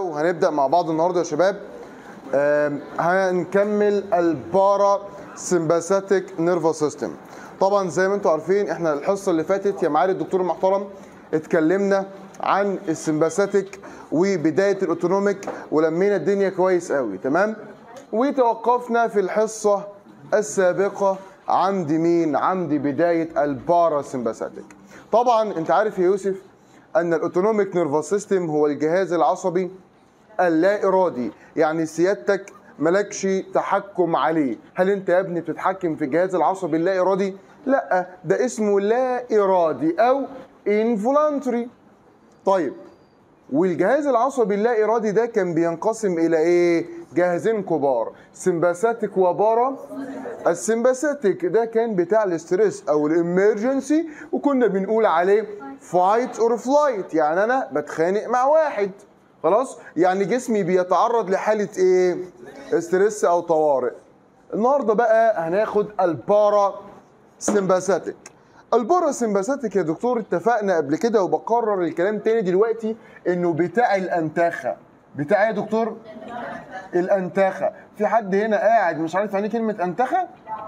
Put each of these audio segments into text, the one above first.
وهنبدا مع بعض النهارده يا شباب آم، هنكمل البارا سمباثيك نيرفس سيستم طبعا زي ما انتم عارفين احنا الحصه اللي فاتت يا معالي الدكتور المحترم اتكلمنا عن السمباثيك وبدايه الاوتونوميك ولمينا الدنيا كويس قوي تمام وتوقفنا في الحصه السابقه عند مين عند بدايه البارا سمباثيك طبعا انت عارف يا يوسف ان الاوتونوميك نيرفس سيستم هو الجهاز العصبي اللا ارادي يعني سيادتك مالكش تحكم عليه هل انت يا ابني بتتحكم في الجهاز العصبي اللا ارادي لا ده اسمه لا ارادي او involuntary طيب والجهاز العصبي اللا ارادي ده كان بينقسم الى ايه جهازين كبار سمباثيك وبارا السمباثيك ده كان بتاع الاستريس او الامرجنسي وكنا بنقول عليه فايت اور فلايت يعني انا بتخانق مع واحد خلاص يعني جسمي بيتعرض لحاله ايه استريس او طوارئ النهارده بقى هناخد البارا سمباثيك البارا سمباثيك يا دكتور اتفقنا قبل كده وبكرر الكلام تاني دلوقتي انه بتاع الانتخه بتاع ايه يا دكتور الانتخه في حد هنا قاعد مش عارف يعني إيه كلمه انتخه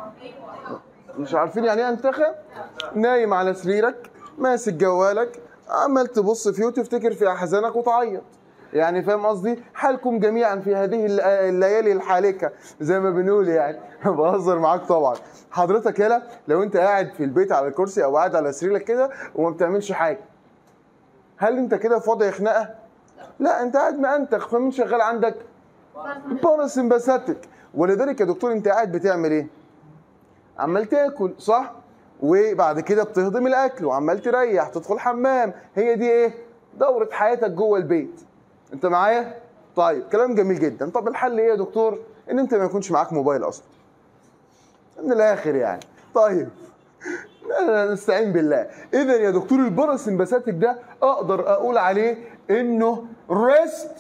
مش عارفين يعني ايه انتخه نايم على سريرك ماسك جوالك عمال تبص فيه وتفتكر في احزانك وتعيط يعني فاهم قصدي حالكم جميعا في هذه الل- الليالي الحالكه زي ما بنقول يعني بهزر معاك طبعا حضرتك يالا لو انت قاعد في البيت على الكرسي او قاعد على سريرك كده وما بتعملش حاجه هل انت كده في وضع خناقه لا انت قاعد مأنتخ فمين شغال عندك باراسمباثيك ولذلك يا دكتور انت قاعد بتعمل ايه عمال تاكل صح وبعد كده بتهضم الاكل وعمال تريح تدخل حمام هي دي ايه دوره حياتك جوه البيت انت معايا طيب كلام جميل جدا طب الحل ايه يا دكتور ان انت ما يكونش معاك موبايل اصلا من الاخر يعني طيب لا، نستعين بالله اذا يا دكتور الباراسمباثيك ده اقدر اقول عليه انه ريست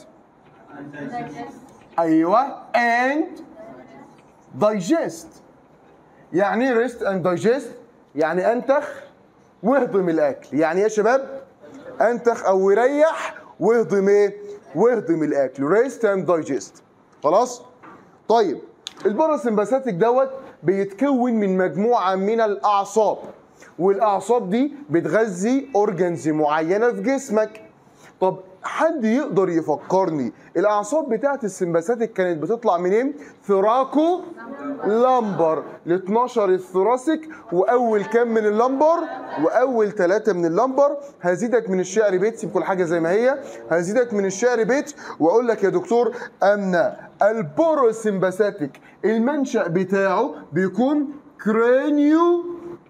ايوه اند دايجست يعني ايه ريست اند دايجست يعني انتخ واهضم الاكل يعني ايه يا شباب انتخ او يريح واهضم ايه واهضم الاكل ريست اند دايجست خلاص طيب الباراسمباثيك دوت بيتكون من مجموعه من الاعصاب والاعصاب دي بتغذي اورجنز معينه في جسمك طب حد يقدر يفكرني الاعصاب بتاعت السمباثيك كانت بتطلع منين ثراكو لمبر ال 12 الثراسك واول كام من اللمبر واول ثلاثه من اللمبر هزيدك من الشعر بيت سيب كل حاجه زي ما هي هزيدك من الشعر بيت واقول لك يا دكتور ان الباروسمباثيك المنشا بتاعه بيكون كرانيو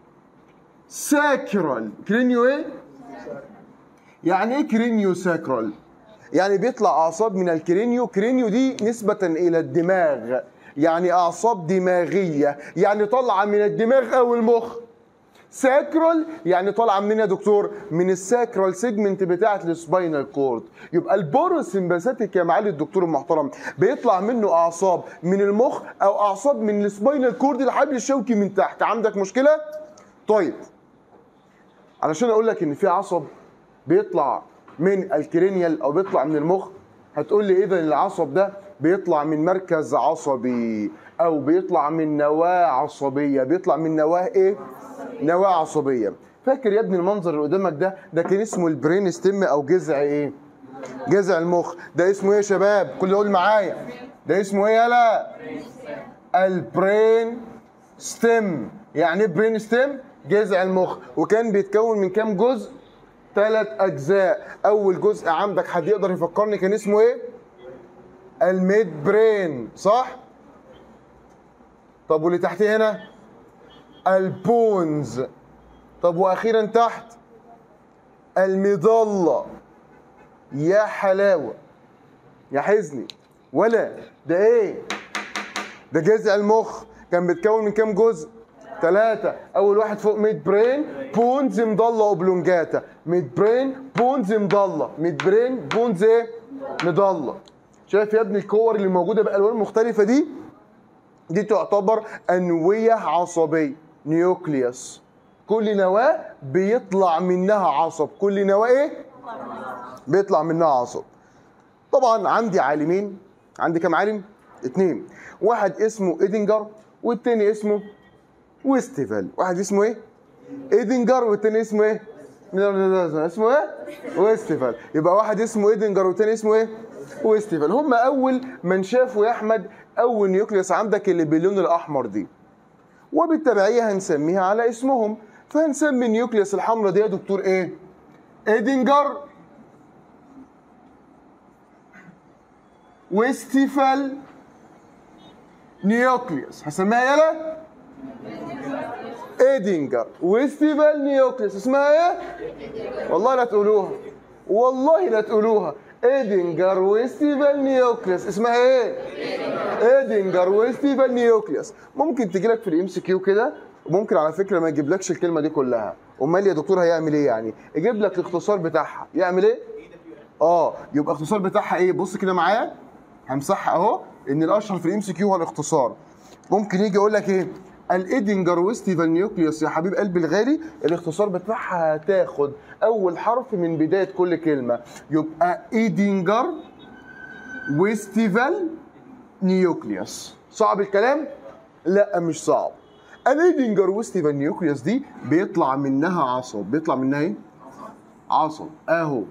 ساكرال كرينيو ايه يعني ايه كرينيو ساكرال يعني بيطلع اعصاب من الكرينيو كرينيو دي نسبة الى الدماغ يعني اعصاب دماغية يعني طالعة من الدماغ او المخ ساكرال يعني طالعه منين يا دكتور؟ من الساكرال سيجمنت بتاعه السباينال كورد يبقى الباروسمباثيك يا معالي الدكتور المحترم بيطلع منه اعصاب من المخ او اعصاب من السباينال كورد الحبل الشوكي من تحت عندك مشكله؟ طيب علشان اقول لك ان في عصب بيطلع من الكرينيال او بيطلع من المخ هتقول لي اذا العصب ده بيطلع من مركز عصبي او بيطلع من نواه عصبيه بيطلع من نواه ايه نواه عصبيه فاكر يا ابني المنظر اللي قدامك ده ده كان اسمه البرين ستيم او جذع ايه جذع المخ ده اسمه ايه يا شباب كل يقول معايا ده اسمه ايه يلا البرين ستيم يعني ايه برين ستيم جذع المخ وكان بيتكون من كام جزء ثلاث اجزاء اول جزء عندك حد يقدر يفكرني كان اسمه ايه الميد برين صح طب واللي تحتيه هنا البونز طب واخيرا تحت المظله يا حلاوه يا حزني ولا ده ايه ده جذع المخ كان بيتكون من كام جزء ثلاثة أول واحد فوق ميد برين بونز مضلة أوبلونجاتا ميد برين بونز مضلة ميد برين بونز إيه؟ مضلة شايف يا ابني الكور اللي موجودة بألوان مختلفة دي دي تعتبر أنوية عصبية نيوكليوس كل نواة بيطلع منها عصب كل نواة إيه؟ بيطلع منها عصب طبعا عندي عالمين عندي كام عالم اتنين واحد اسمه ايدنجر والتاني اسمه ويستيفل واحد اسمه ايه ايدنجر والتاني اسمه ايه اسمه ايه ويستيفل يبقى واحد اسمه ايدنجر والتاني اسمه ايه ويستيفل هم اول من شافوا يا احمد اول نيوكليوس عندك اللي باللون الاحمر دي وبالتبعيه هنسميها على اسمهم فهنسمي النيوكليوس الحمراء دي يا دكتور ايه ايدنجر وستيفل نيوكليوس هسميها يلا ايدنجر وستيفل نيوكليوس اسمها ايه والله لا تقولوها والله لا تقولوها ايدنجر وستيفل نيوكليوس اسمها ايه ايدنجر وستيفل نيوكليوس ممكن تجي لك في الام سي كيو كده وممكن على فكره ما يجيبلكش الكلمه دي كلها امال يا دكتور هيعمل ايه يعني يجيب لك الاختصار بتاعها يعمل ايه اه يبقى الاختصار بتاعها ايه بص كده معايا همسحها اهو ان الاشهر في الام سي كيو هو الاختصار ممكن يجي يقول لك ايه الايدنجر وستيفن نيوكليوس يا حبيب قلبي الغالي الاختصار بتاعها هتاخد اول حرف من بدايه كل كلمه يبقى ايدنجر وستيفن نيوكليوس صعب الكلام لا مش صعب الايدنجر وستيفن نيوكليوس دي بيطلع منها عصب بيطلع منها ايه عصب اهو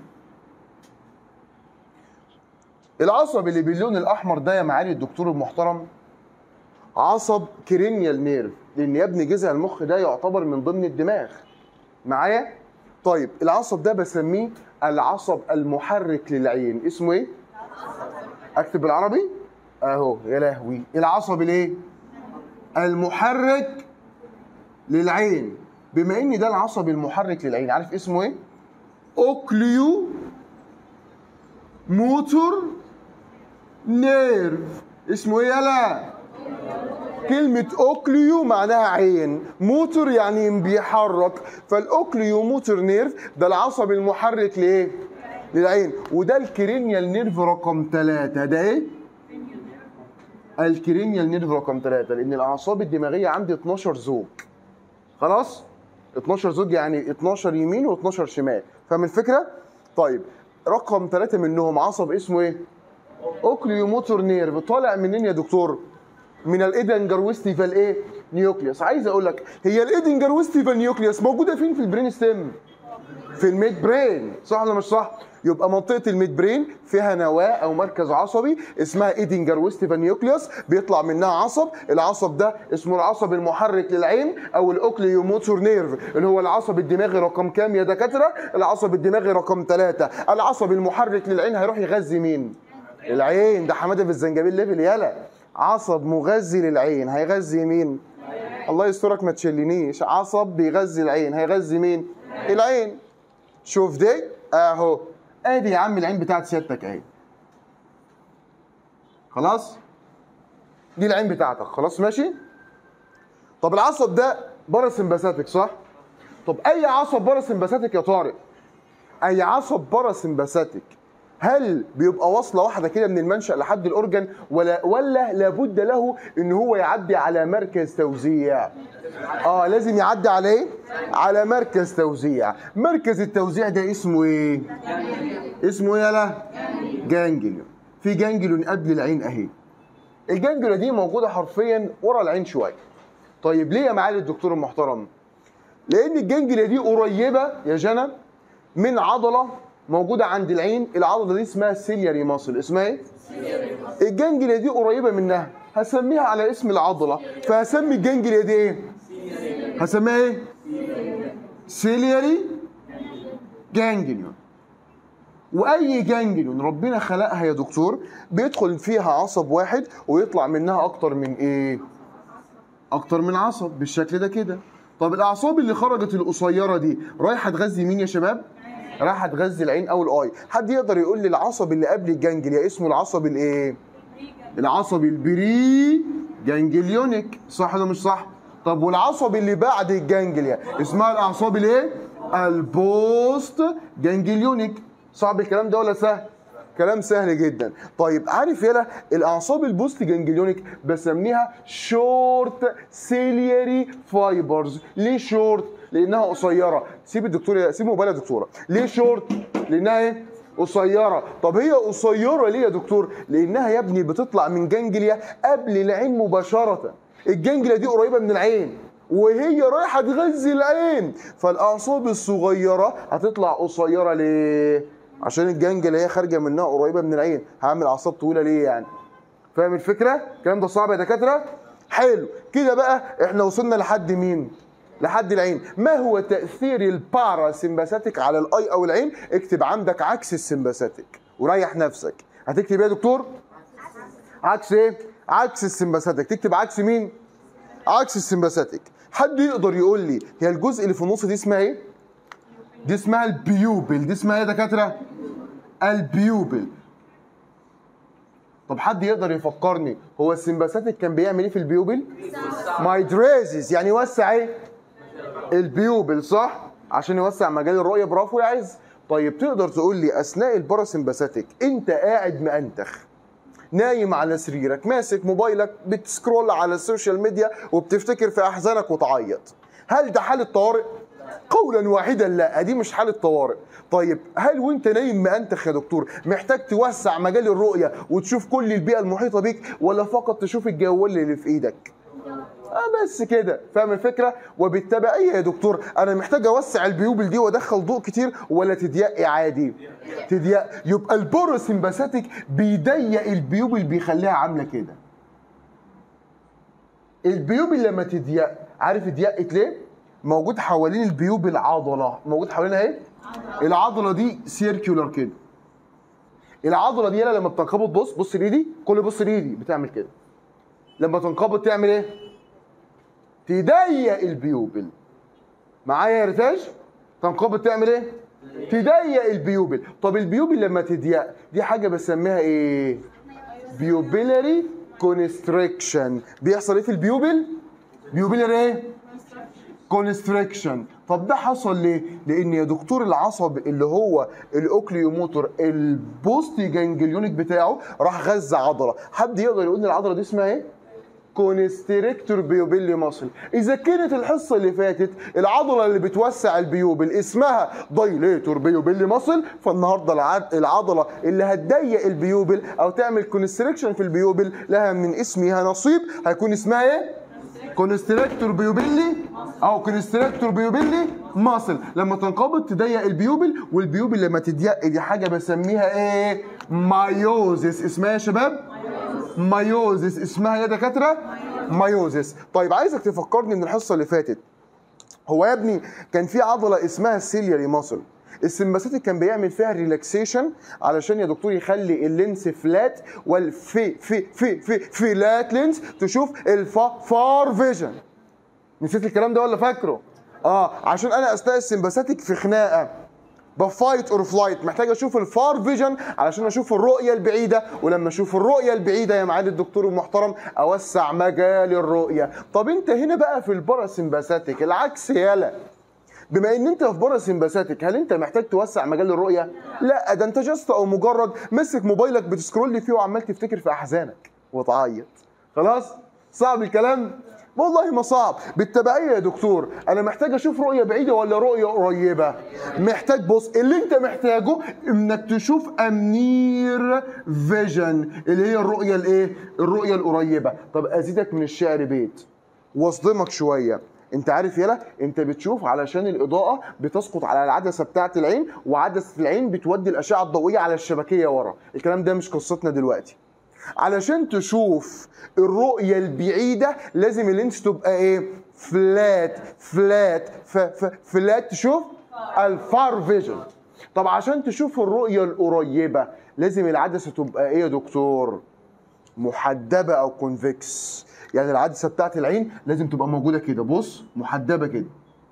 العصب اللي باللون الاحمر ده يا معالي الدكتور المحترم عصب كرينيال نيرف لان يا ابني جذع المخ ده يعتبر من ضمن الدماغ معايا طيب العصب ده بسميه العصب المحرك للعين اسمه ايه اكتب بالعربي اهو يا لهوي العصب الايه المحرك للعين بما ان ده العصب المحرك للعين عارف اسمه ايه اوكليو موتور نيرف اسمه ايه يلا كلمة اوكليو معناها عين موتور يعني بيحرك فالاوكليو موتور نيرف ده العصب المحرك لايه للعين وده الكرينيال نيرف رقم ثلاثة ده ايه الكرينيال نيرف رقم ثلاثة لان الاعصاب الدماغية عندي 12 زوج خلاص 12 زوج يعني 12 يمين و12 شمال فاهم الفكرة طيب رقم ثلاثة منهم عصب اسمه ايه اوكليو موتور نيرف طالع منين يا دكتور من الايدنجر وستيفال ايه نيوكليوس عايز اقول لك هي الايدنجر وستيفال نيوكليوس موجوده فين في البرين ستيم في الميد برين صح ولا مش صح يبقى منطقه الميد برين فيها نواه او مركز عصبي اسمها ايدنجر وستيفال نيوكليوس بيطلع منها عصب العصب ده اسمه العصب المحرك للعين او الاوكليو موتور نيرف اللي هو العصب الدماغي رقم كام يا دكاتره العصب الدماغي رقم ثلاثة العصب المحرك للعين هيروح يغذي مين العين ده حماده في الزنجبيل ليفل يالا عصب مغذي للعين هيغذي مين الله يسترك ما تشلنيش عصب بيغذي العين هيغذي مين العين شوف دي اهو ادي يا عم العين بتاعت سيادتك اهي خلاص دي العين بتاعتك خلاص ماشي طب العصب ده باراسمباثيك صح طب اي عصب باراسمباثيك يا طارق اي عصب باراسمباثيك هل بيبقى واصله واحده كده من المنشا لحد الاورجن ولا ولا لابد له ان هو يعدي على مركز توزيع اه لازم يعدي على ايه على مركز توزيع مركز التوزيع ده اسمه ايه اسمه ايه يالا جانجليون في جانجليون قبل العين اهي الجانجليون دي موجوده حرفيا ورا العين شويه طيب ليه يا معالي الدكتور المحترم لان الجانجليا دي قريبه يا جنى من عضله موجوده عند العين العضله دي اسمها سيلياري ماسل اسمها ايه الجانجليا دي قريبه منها هسميها على اسم العضله فهسمي الجانجليا دي ايه هسميها ايه سيلياري جانجليون واي جانجليون ربنا خلقها يا دكتور بيدخل فيها عصب واحد ويطلع منها اكتر من ايه اكتر من عصب بالشكل ده كده طب الاعصاب اللي خرجت القصيره دي رايحه تغذي مين يا شباب رايحه تغذي العين او الاي حد يقدر يقول لي العصب اللي قبل الجانجليا اسمه العصب الايه العصب البري جانجليونيك صح ولا مش صح طب والعصب اللي بعد الجانجليا اسمها الاعصاب الايه البوست جانجليونيك صعب الكلام ده ولا سهل كلام سهل جدا طيب عارف يلا الاعصاب البوست جانجليونيك بسميها شورت سيلياري فايبرز ليه شورت لانها قصيره سيب الدكتور سيب موبايل يا دكتوره ليه شورت لانها ايه قصيره طب هي قصيره ليه يا دكتور لانها يا ابني بتطلع من جانجليا قبل العين مباشره الجانجليا دي قريبه من العين وهي رايحه تغذي العين فالاعصاب الصغيره هتطلع قصيره ليه عشان الجانجليا هي خارجه منها قريبه من العين هعمل اعصاب طويله ليه يعني فاهم الفكره الكلام ده صعب يا دكاتره حلو كده بقى احنا وصلنا لحد مين لحد العين ما هو تاثير الباراسمباثيك على الاي او العين اكتب عندك عكس السمباثيك وريح نفسك هتكتب ايه يا دكتور عكس ايه عكس السمباثيك تكتب عكس مين عكس السمباثيك حد يقدر يقول لي هي الجزء اللي في النص دي اسمها ايه دي اسمها البيوبل دي اسمها ايه يا دكاتره البيوبل طب حد يقدر يفكرني هو السمباثيك كان بيعمل ايه في البيوبل مايدريزيس يعني يوسع ايه البيوبل صح عشان يوسع مجال الرؤيه برافو يا عز طيب تقدر تقول لي اثناء الباراسمباثيك انت قاعد مأنتخ نايم على سريرك ماسك موبايلك بتسكرول على السوشيال ميديا وبتفتكر في احزانك وتعيط هل ده حاله طوارئ قولا واحدا لا دي مش حاله طوارئ طيب هل وانت نايم مأنتخ يا دكتور محتاج توسع مجال الرؤيه وتشوف كل البيئه المحيطه بيك ولا فقط تشوف الجوال اللي في ايدك آه بس كده فاهم الفكره وبالتبعيه يا دكتور انا محتاج اوسع البيوبل دي وادخل ضوء كتير ولا تضيق عادي تضيق يبقى البوروسمباثيك بيضيق البيوبل بيخليها عامله كده البيوبل لما تضيق عارف اتضيقت ليه موجود حوالين البيوبل عضله موجود حوالينها ايه العضله دي سيركيولار كده العضله دي يلا لما بتنقبض بص بص لايدي كل بص لايدي بتعمل كده لما تنقبض تعمل ايه تضيق البيوبل معايا يا ريتاج تنقبض تعمل ايه تضيق البيوبل طب البيوبل لما تضيق دي حاجه بسميها ايه بيوبيلاري كونستريكشن بيحصل ايه في البيوبل بيوبيلاري ايه كونستريكشن طب ده حصل ليه؟ لان يا دكتور العصب اللي هو الاوكليوموتور البوست جانجليونيك بتاعه راح غذى عضله، حد يقدر يقول لي العضله دي اسمها ايه؟ كونستريكتور بيوبيلي ماسل اذا كانت الحصه اللي فاتت العضله اللي بتوسع البيوبل اسمها دايليتور بيوبيلي ماسل فالنهارده العد... العضله اللي هتضيق البيوبل او تعمل كونستريكشن في البيوبل لها من اسمها نصيب هيكون اسمها ايه كونستريكتور بيوبيلي او كونستريكتور بيوبيلي ماسل لما تنقبض تضيق البيوبل والبيوبل لما تضيق دي حاجه بسميها ايه مايوزيس اسمها يا شباب مايوزيس اسمها يا دكاتره مايوزيس طيب عايزك تفكرني من الحصه اللي فاتت هو يا ابني كان في عضله اسمها السيلياري ماسل السمباثيك كان بيعمل فيها ريلاكسيشن علشان يا دكتور يخلي اللينس فلات والفي في في في فلات لينس تشوف الفا فار فيجن نسيت الكلام ده ولا فاكره اه عشان انا اثناء السمباثيك في خناقه بفايت اور فلايت محتاج اشوف الفار فيجن علشان اشوف الرؤيه البعيده ولما اشوف الرؤيه البعيده يا معالي الدكتور المحترم اوسع مجال الرؤيه طب انت هنا بقى في الباراسمباثيك العكس يالا بما ان انت في باراسمباثيك هل انت محتاج توسع مجال الرؤيه لا ده انت جاست او مجرد مسك موبايلك بتسكرول فيه وعمال تفتكر في احزانك وتعيط خلاص صعب الكلام والله ما صعب بالتبعيه يا دكتور انا محتاج اشوف رؤيه بعيده ولا رؤيه قريبه محتاج بص اللي انت محتاجه انك تشوف امنير فيجن اللي هي الرؤيه الايه الرؤيه القريبه طب ازيدك من الشعر بيت واصدمك شويه انت عارف يلا انت بتشوف علشان الاضاءه بتسقط على العدسه بتاعه العين وعدسه العين بتودي الاشعه الضوئيه على الشبكيه ورا الكلام ده مش قصتنا دلوقتي علشان تشوف الرؤيه البعيده لازم اللينس تبقى ايه فلات فلات ف ف فلات تشوف الفار فيجن طب عشان تشوف الرؤيه القريبه لازم العدسه تبقى ايه يا دكتور محدبه او كونفكس يعني العدسه بتاعت العين لازم تبقى موجوده كده بص محدبه كده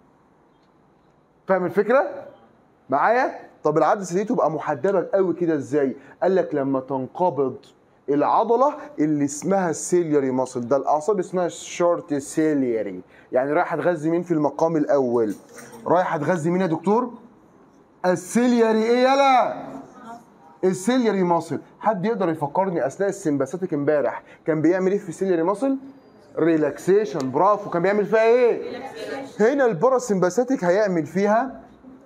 فاهم الفكره معايا طب العدسه دي تبقى محدبه قوي كده ازاي قال لك لما تنقبض العضله اللي اسمها السيلياري ماسل ده الاعصاب اسمها شورت سيلياري يعني رايحه تغذي مين في المقام الاول رايحه تغذي مين يا دكتور السيلياري ايه يلا السيلياري ماسل حد يقدر يفكرني اثناء السمباثيك امبارح كان بيعمل ايه في السيلياري ماسل ريلاكسيشن برافو كان بيعمل فيها ايه هنا الباراسمباثيك هيعمل فيها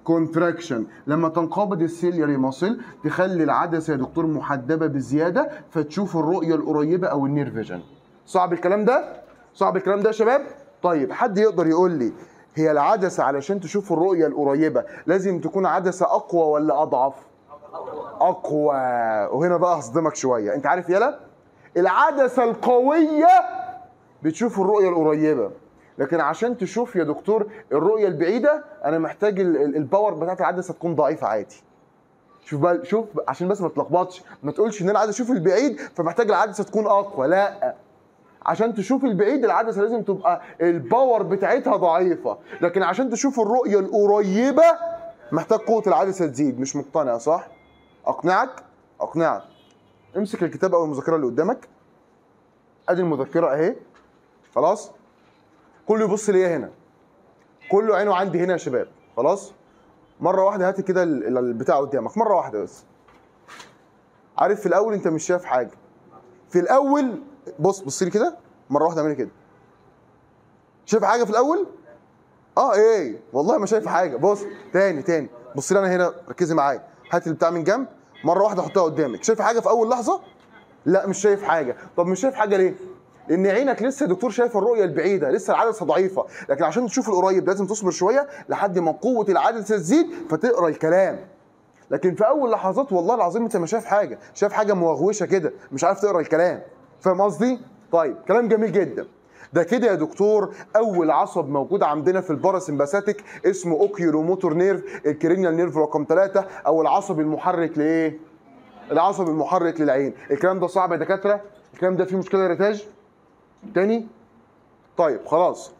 كونتراكشن لما تنقبض السيلياري ماسل تخلي العدسه يا دكتور محدبه بزياده فتشوف الرؤيه القريبه او النير فيجن صعب الكلام ده صعب الكلام ده يا شباب طيب حد يقدر يقول لي هي العدسه علشان تشوف الرؤيه القريبه لازم تكون عدسه اقوى ولا اضعف اقوى وهنا بقى هصدمك شويه انت عارف يلا العدسه القويه بتشوف الرؤيه القريبه لكن عشان تشوف يا دكتور الرؤيه البعيده انا محتاج ال- ال- الباور بتاعت العدسه تكون ضعيفه عادي شوف بقى شوف عشان بس ما تلخبطش ما تقولش ان انا عايز اشوف البعيد فمحتاج العدسه تكون اقوى لا عشان تشوف البعيد العدسه لازم تبقى الباور بتاعتها ضعيفه لكن عشان تشوف الرؤيه القريبه محتاج قوه العدسه تزيد مش مقتنع صح اقنعك اقنعك امسك الكتاب او المذكره اللي قدامك ادي المذكره اهي خلاص كله يبص ليا هنا كله عينه عندي هنا يا شباب خلاص مره واحده هات كده ال- ال- البتاع قدامك مره واحده بس عارف في الاول انت مش شايف حاجه في الاول بص بص لي كده مره واحده اعملي كده شايف حاجه في الاول اه ايه والله ما شايف حاجه بص تاني تاني بص لي انا هنا ركزي معايا هات البتاع من جنب مره واحده حطها قدامك شايف حاجه في اول لحظه لا مش شايف حاجه طب مش شايف حاجه ليه لان عينك لسه يا دكتور شايف الرؤيه البعيده لسه العدسه ضعيفه لكن عشان تشوف القريب لازم تصبر شويه لحد ما قوه العدسه تزيد فتقرا الكلام لكن في اول لحظات والله العظيم انت مش شايف حاجه شايف حاجه موغوشه كده مش عارف تقرا الكلام فاهم قصدي طيب كلام جميل جدا ده كده يا دكتور اول عصب موجود عندنا في الباراسمباثيك اسمه اوكيولوموتور نيرف الكرينيال نيرف رقم ثلاثة او العصب المحرك لايه العصب المحرك للعين الكلام ده صعب يا دكاتره الكلام ده فيه مشكله يا ريتاج تاني طيب خلاص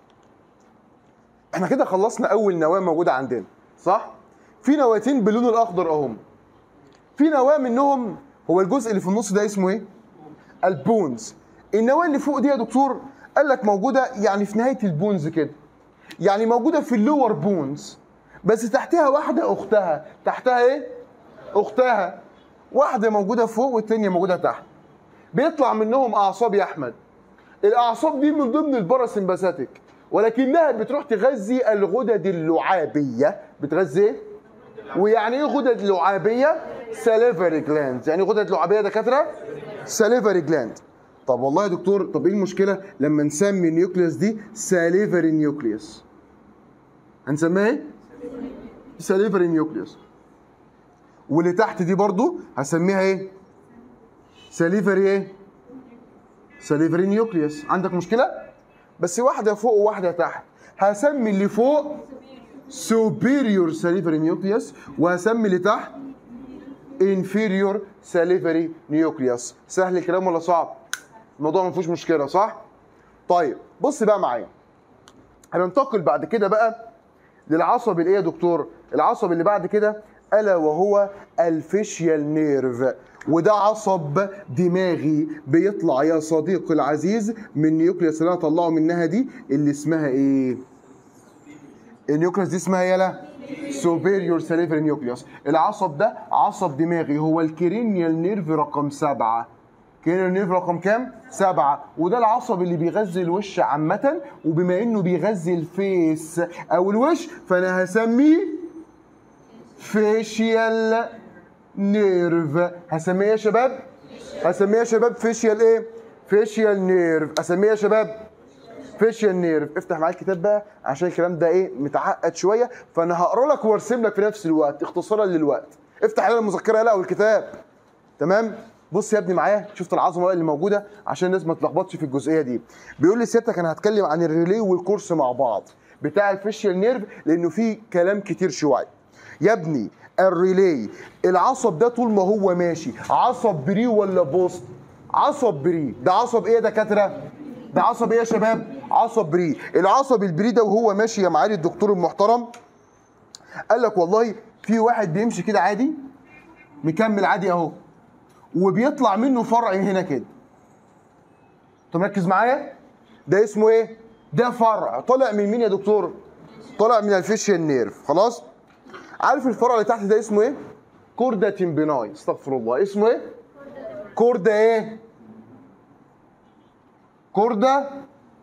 احنا كده خلصنا اول نواه موجوده عندنا صح في نواتين باللون الاخضر اهم في نواه منهم هو الجزء اللي في النص ده اسمه ايه البونز النواه اللي فوق دي يا دكتور قال لك موجوده يعني في نهايه البونز كده يعني موجوده في اللور بونز بس تحتها واحده اختها تحتها ايه اختها واحده موجوده فوق والتانيه موجوده تحت بيطلع منهم اعصاب يا احمد الاعصاب دي من ضمن الباراسمباثيك ولكنها بتروح تغذي الغدد اللعابيه بتغذي ايه ويعني ايه غدد لعابيه ساليفري جلاند يعني إيه غدد لعابيه يا دكاتره ساليفري جلاند طب والله يا دكتور طب ايه المشكله لما نسمي النيوكليوس دي ساليفري نيوكليوس هنسميها ايه ساليفري نيوكليوس واللي تحت دي برضو هسميها ايه ساليفري ايه ساليفري نيوكليوس عندك مشكله بس واحده فوق وواحده تحت هسمي اللي فوق superior salivary nucleus وهسمي اللي تحت inferior salivary nucleus سهل الكلام ولا صعب الموضوع ما فيهوش مشكله صح طيب بص بقى معايا هننتقل بعد كده بقى للعصب الايه يا دكتور العصب اللي بعد كده الا وهو الفيشيال نيرف وده عصب دماغي بيطلع يا صديقي العزيز من النيوكليوس اللي انا طلعه منها دي اللي اسمها ايه النيوكليوس دي اسمها يلا سوبيريور ساليفري نيوكليوس العصب ده عصب دماغي هو الكرينيال نيرف رقم سبعة كرينيال نيرف رقم كام؟ سبعة وده العصب اللي بيغذي الوش عامة وبما انه بيغذي الفيس او الوش فانا هسميه فيشيال نيرف هسميه يا شباب هسميه يا شباب فيشيال ايه فيشيال نيرف اسميه يا شباب فيشيال نيرف افتح معايا الكتاب بقى عشان الكلام ده ايه متعقد شويه فانا هقرا لك وارسم لك في نفس الوقت اختصارا للوقت افتح على المذكره لا او الكتاب تمام بص يا ابني معايا شفت العظمه بقى اللي موجوده عشان الناس ما تلخبطش في الجزئيه دي بيقول لي سيادتك انا هتكلم عن الريلي والكورس مع بعض بتاع الفيشيال نيرف لانه فيه كلام كتير شويه يا ابني الريلي العصب ده طول ما هو ماشي عصب بري ولا بوست عصب بري ده عصب ايه يا دكاتره ده عصب ايه يا شباب عصب بري العصب البري ده وهو ماشي يا معالي الدكتور المحترم قال لك والله في واحد بيمشي كده عادي مكمل عادي اهو وبيطلع منه فرع هنا كده انت مركز معايا ده اسمه ايه ده فرع طالع من مين يا دكتور طالع من الفيشيال نيرف خلاص عارف الفرع اللي تحت ده اسمه ايه كوردا تيمبيناي استغفر الله اسمه ايه كوردا ايه كوردا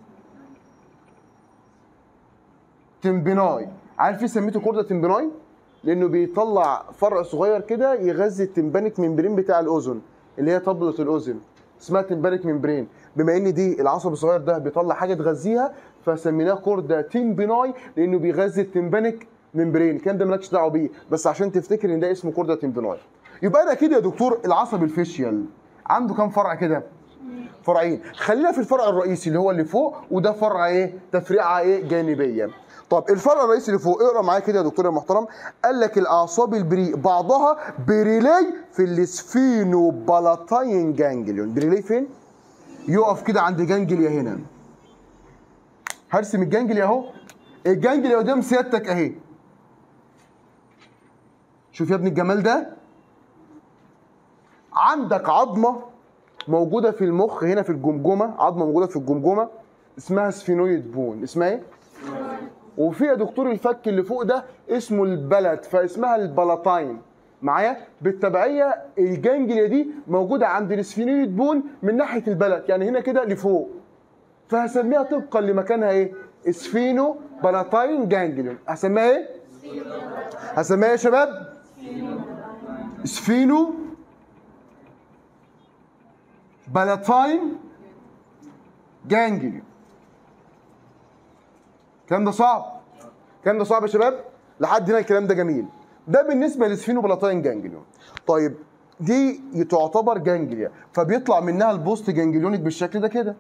تيمبيناي عارف ايه سميته كوردا تيمبيناي لانه بيطلع فرع صغير كده يغذي التمبانيك ممبرين بتاع الاذن اللي هي طبله الاذن اسمها تمبانيك ممبرين بما ان دي العصب الصغير ده بيطلع حاجه تغذيها فسميناه كوردا تيمبيناي لانه بيغذي التمبانيك ممبرين الكلام ده مالكش دعوه بيه بس عشان تفتكر ان ده اسمه كوردا تيمبيناي يبقى انا كده يا دكتور العصب الفيشيال عنده كام فرع كده فرعين خلينا في الفرع الرئيسي اللي هو اللي فوق وده فرع ايه تفريعه ايه جانبيه طب الفرع الرئيسي اللي فوق اقرا معايا كده يا دكتور يا محترم قال لك الاعصاب البريء بعضها بريلي في السفينو بالاتاين جانجليون بريلي فين يقف كده عند جانجليا هنا هرسم الجانجليا اهو الجانجليا قدام سيادتك اهي شوف يا ابني الجمال ده عندك عظمه موجوده في المخ هنا في الجمجمه عظمه موجوده في الجمجمه اسمها سفينويد بون اسمها ايه وفي يا دكتور الفك اللي فوق ده اسمه البلد فاسمها البلاتاين معايا بالتبعيه الجانجليا دي موجوده عند السفينويد بون من ناحيه البلد يعني هنا كده لفوق فهسميها طبقا لمكانها ايه سفينو بلاتاين جانجليون هسميها ايه هسميها ايه يا شباب سفينو بلاتاين جانجليون الكلام ده صعب الكلام ده صعب يا شباب لحد هنا الكلام ده جميل ده بالنسبه لسفينو بلاتاين جانجليون طيب دي تعتبر جانجليا فبيطلع منها البوست جانجليونيك بالشكل ده كده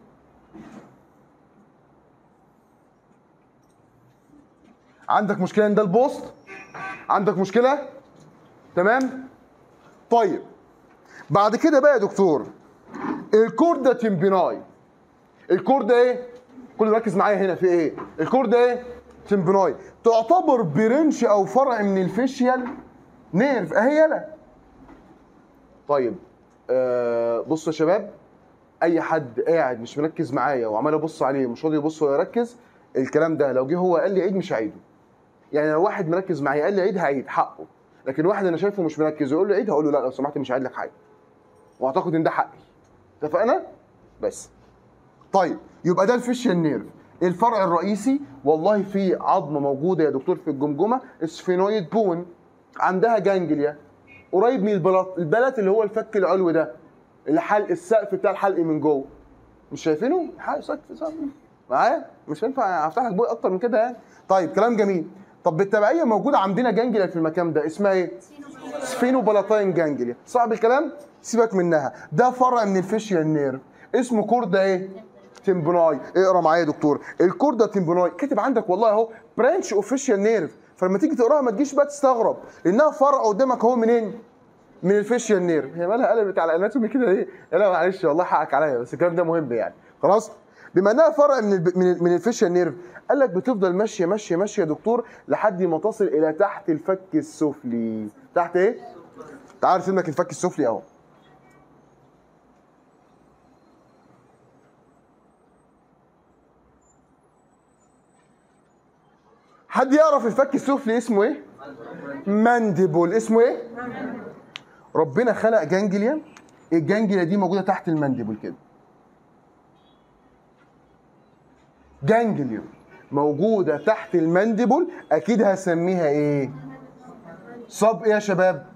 عندك مشكله ان ده البوست عندك مشكله تمام طيب بعد كده بقى يا دكتور الكوردا تيمبيناي الكوردا ايه كل ركز معايا هنا في ايه الكوردا ايه تيمبيناي تعتبر برنش او فرع من الفيشيال نيرف اهي يلا طيب آه بصوا يا شباب اي حد قاعد مش مركز معايا وعمال ابص عليه مش راضي يبص ولا يركز الكلام ده لو جه هو قال لي عيد مش هعيده يعني لو واحد مركز معايا قال لي عيد هعيد حقه لكن واحد انا شايفه مش مركز يقول له عيد هقول له لا لو سمحت مش هعيد لك حاجه واعتقد ان ده حقي اتفقنا بس طيب يبقى ده الفيشيال نيرف الفرع الرئيسي والله في عظمه موجوده يا دكتور في الجمجمه سفينويد بون عندها جانجليا قريب من البلط البلط اللي هو الفك العلوي ده الحلق السقف بتاع الحلق من جوه مش شايفينه حلق سقف سقف معايا مش هينفع افتح لك بوي اكتر من كده يعني طيب كلام جميل طب بالتبعيه موجوده عندنا جانجليا في المكان ده اسمها ايه سفينو بلاتاين جانجليا صعب الكلام سيبك منها ده فرع من الفيشيال نيرف اسمه كوردا ايه تيمبوناي اقرا معايا يا دكتور الكوردا تيمبوناي كاتب عندك والله اهو برانش اوفيشال نيرف فلما تيجي تقراها ما تجيش بقى تستغرب لانها فرع قدامك اهو منين من الفيشيال نيرف هي مالها قلبت على الاناتومي كده ليه لا معلش والله حقك عليا بس الكلام ده مهم يعني خلاص بما انها فرع من الب... من, ال... من الفيشيال نيرف قال لك بتفضل ماشيه ماشيه ماشيه يا دكتور لحد ما تصل الى تحت الفك السفلي تحت ايه تعال ارسم لك الفك السفلي اهو حد يعرف الفك السفلي اسمه ايه مانديبول اسمه ايه ربنا خلق جانجليا الجانجليا دي موجوده تحت المانديبول كده جانجليون موجوده تحت المانديبول اكيد هسميها ايه صب ايه يا شباب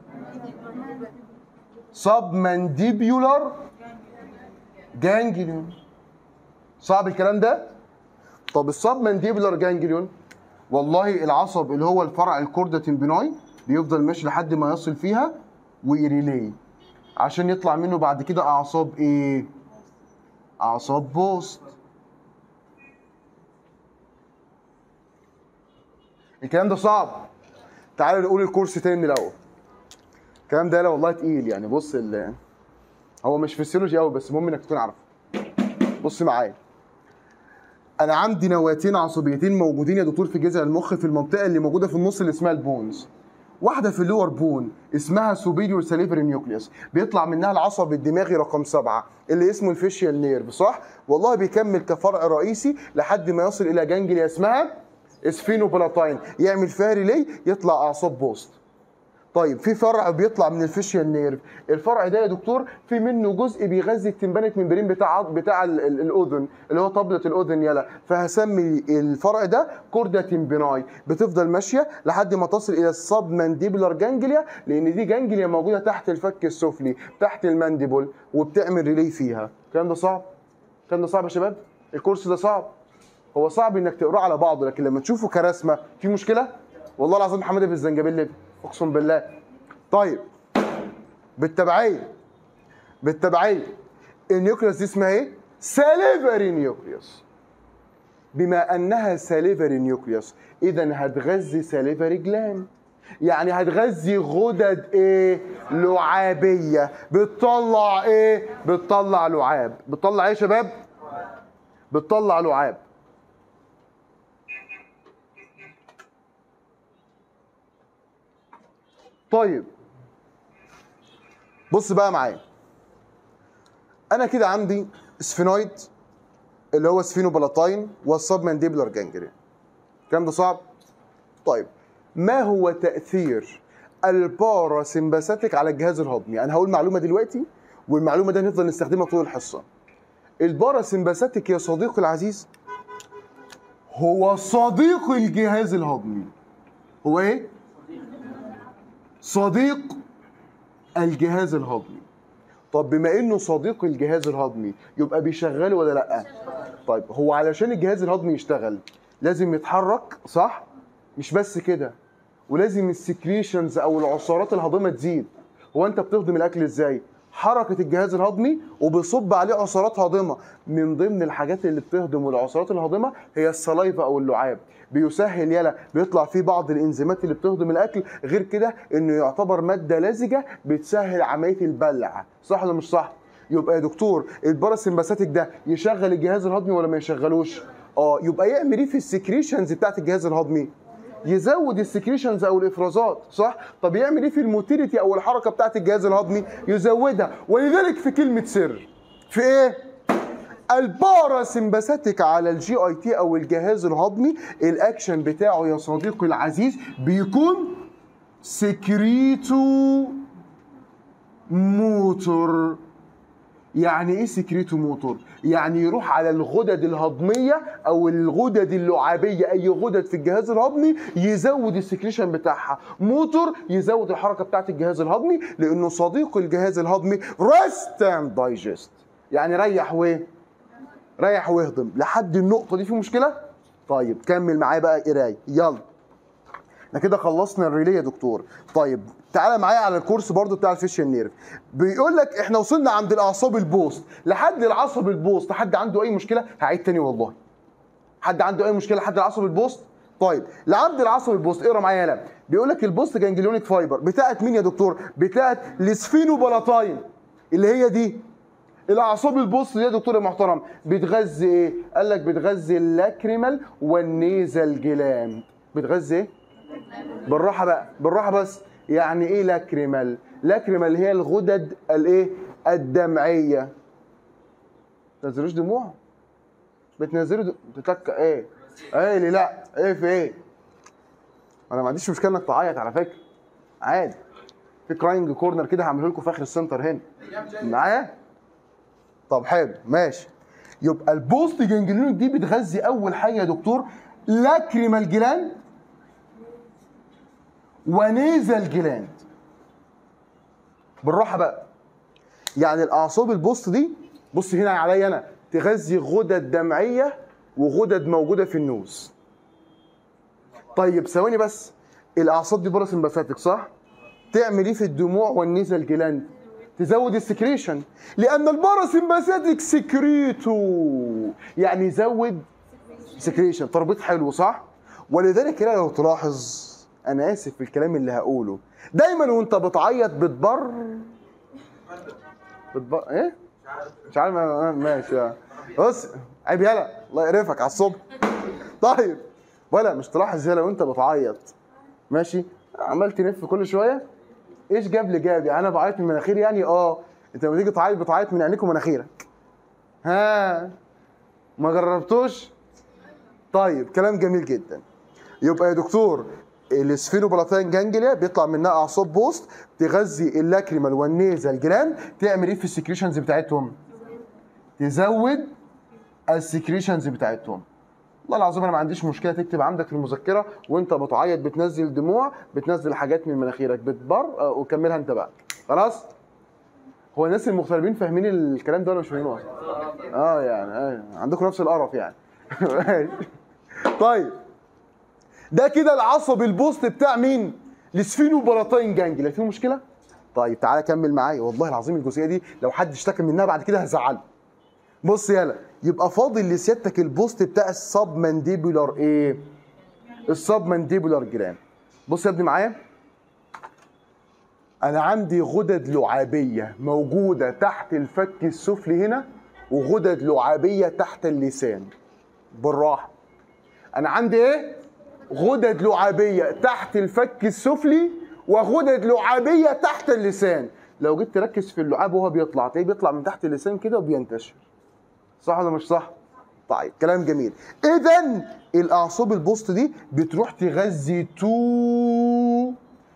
صب مانديبيولار جانجليون صعب الكلام ده طب الصب مانديبيولار جانجليون والله العصب اللي هو الفرع الكوردا تمبيناي بيفضل ماشي لحد ما يصل فيها ويريلي عشان يطلع منه بعد كده اعصاب ايه اعصاب بوست الكلام ده صعب تعالوا نقول الكورس تاني من الاول الكلام ده لا والله تقيل يعني بص ال هو مش فيسيولوجي قوي بس المهم انك تكون عارفه بص معايا انا عندي نواتين عصبيتين موجودين يا دكتور في جذع المخ في المنطقه اللي موجوده في النص اللي اسمها البونز واحده في اللور بون اسمها سوبيريور ساليفري نيوكليوس بيطلع منها العصب الدماغي رقم سبعة اللي اسمه الفيشيال نيرف صح والله بيكمل كفرع رئيسي لحد ما يصل الى جانجليا اسمها اسفينو بلاتاين يعمل فيها ريلي يطلع اعصاب بوست طيب في فرع بيطلع من الفيشيال نيرف الفرع ده يا دكتور في منه جزء بيغذي التمبانيك ممبرين بتاع بتاع ال- ال- الاذن اللي هو طبله الاذن يلا فهسمي الفرع ده كوردا تمبيناي بتفضل ماشيه لحد ما تصل الى السب مانديبولار جانجليا لان دي جانجليا موجوده تحت الفك السفلي تحت المانديبول وبتعمل ريلي فيها الكلام ده صعب الكلام ده صعب يا شباب الكورس ده صعب هو صعب انك تقراه على بعضه لكن لما تشوفه كرسمه في مشكله والله العظيم محمد بن الزنجبيل اقسم بالله طيب بالتبعيه بالتبعيه النيوكليوس دي اسمها ايه؟ ساليفري نيوكليوس بما انها ساليفري نيوكليوس اذا هتغذي ساليفري جلاند يعني هتغذي غدد ايه؟ لعابيه بتطلع ايه؟ بتطلع لعاب بتطلع ايه يا شباب؟ بتطلع لعاب طيب بص بقى معايا انا كده عندي سفينويد اللي هو سفينوبلاتاين والسب مانديبولار جانجرين الكلام ده صعب طيب ما هو تاثير الباراسمباثيك على الجهاز الهضمي انا هقول معلومه دلوقتي والمعلومه دي هنفضل نستخدمها طول الحصه الباراسمباثيك يا صديقي العزيز هو صديق الجهاز الهضمي هو ايه صديق الجهاز الهضمي طب بما انه صديق الجهاز الهضمي يبقى بيشغله ولا لا طيب هو علشان الجهاز الهضمي يشتغل لازم يتحرك صح مش بس كده ولازم السكريشنز او العصارات الهضمه تزيد هو انت بتهضم الاكل ازاي حركه الجهاز الهضمي وبيصب عليه عصارات هاضمه من ضمن الحاجات اللي بتهضم العصارات الهاضمه هي السلايفا او اللعاب بيسهل يلا بيطلع فيه بعض الانزيمات اللي بتهضم الاكل غير كده انه يعتبر ماده لزجه بتسهل عمليه البلع صح ولا مش صح يبقى يا دكتور الباراسمباثيك ده يشغل الجهاز الهضمي ولا ما يشغلوش اه يبقى يعمل ايه في السكريشنز بتاعت الجهاز الهضمي يزود السكريشنز او الافرازات صح طب يعمل ايه في الموتيليتي او الحركه بتاعت الجهاز الهضمي يزودها ولذلك في كلمه سر في ايه الباراسمباثيك على الجي اي تي او الجهاز الهضمي الاكشن بتاعه يا صديقي العزيز بيكون سكريتو موتور يعني ايه سكريتو موتور؟ يعني يروح على الغدد الهضميه او الغدد اللعابيه اي غدد في الجهاز الهضمي يزود السكريشن بتاعها، موتور يزود الحركه بتاعت الجهاز الهضمي لانه صديق الجهاز الهضمي ريست اند دايجست يعني ريح وايه؟ ريح واهضم لحد النقطه دي في مشكله؟ طيب كمل معايا بقى قرايه يلا احنا كده خلصنا الريلي يا دكتور طيب تعالى معايا على الكورس برضو بتاع الفيشيال نيرف بيقول لك احنا وصلنا عند الاعصاب البوست لحد العصب البوست حد عنده اي مشكله هعيد تاني والله حد عنده اي مشكله لحد العصب البوست طيب لعند العصب البوست اقرا معايا يلا بيقول لك البوست جانجليونيك فايبر بتاعت مين يا دكتور بتاعت السفينوبلاتاين اللي هي دي الاعصاب البوست دي يا دكتور يا محترم بتغذي ايه قال لك بتغذي اللاكريمال والنيزل جلاند بتغذي ايه بالراحه بقى بالراحه بس يعني ايه لاكريمال لاكريمال هي الغدد الايه الدمعيه تنزلوش دموع بتنزلوا دم... بتتك ايه ايه اللي لا ايه في ايه انا ما عنديش مشكله انك تعيط على فكره عادي في كراينج كورنر كده هعمله لكم في اخر السنتر هنا معايا طب حلو ماشي يبقى البوست جانجليونيك دي بتغذي اول حاجه يا دكتور لاكريمال جلاند ونيزل جلاند بالراحه بقى يعني الاعصاب البوست دي بص هنا عليا انا تغذي غدد دمعيه وغدد موجوده في النوز طيب ثواني بس الاعصاب دي باراسمباثيك صح تعمل ايه في الدموع والنيزل جلاند تزود السكريشن لان الباراسمباثيك سكريتو يعني يزود سكريشن تربيط حلو صح ولذلك كده لو تلاحظ انا اسف في الكلام اللي هقوله دايما وانت بتعيط بتبر بتبر ايه مش عارف أنا- ماشي بص عيب يلا الله يقرفك على الصبح طيب ولا مش تلاحظ يلا وانت بتعيط ماشي عمال تلف كل شويه ايش جاب لي جاب يعني انا بعيط من مناخيري يعني اه انت لما تيجي تعيط بتعيط من عينيك ومناخيرك ها ما جربتوش طيب كلام جميل جدا يبقى يا دكتور السفينوبلاتين جانجليا بيطلع منها اعصاب بوست تغذي اللاكريمال والنيزل جلاند تعمل ايه في السكريشنز بتاعتهم؟ تزود السكريشنز بتاعتهم والله العظيم انا ما عنديش مشكله تكتب عندك في المذكره وانت بتعيط بتنزل دموع بتنزل حاجات من مناخيرك بتبر آه، وكملها انت بقى خلاص هو الناس المغتربين فاهمين الكلام ده ولا مش فاهمينه اصلا اه يعني آه. عندكم نفس القرف يعني طيب ده كده العصب البوست بتاع مين السفينو بلاطين جانجليا في مشكله طيب تعالى كمل معايا والله العظيم الجزئيه دي لو حد اشتكى منها بعد كده هزعله بص يلا يبقى فاضل لسيادتك البوست بتاع السب مانديبولار ايه السب مانديبولار جرام بص يا ابني معايا انا عندي غدد لعابيه موجوده تحت الفك السفلي هنا وغدد لعابيه تحت اللسان بالراحه انا عندي ايه غدد لعابيه تحت الفك السفلي وغدد لعابيه تحت اللسان لو جيت تركز في اللعاب وهو بيطلع تلاقيه بيطلع من تحت اللسان كده وبينتشر صح ولا مش صح طيب كلام جميل اذا الاعصاب البوست دي بتروح تغذي تو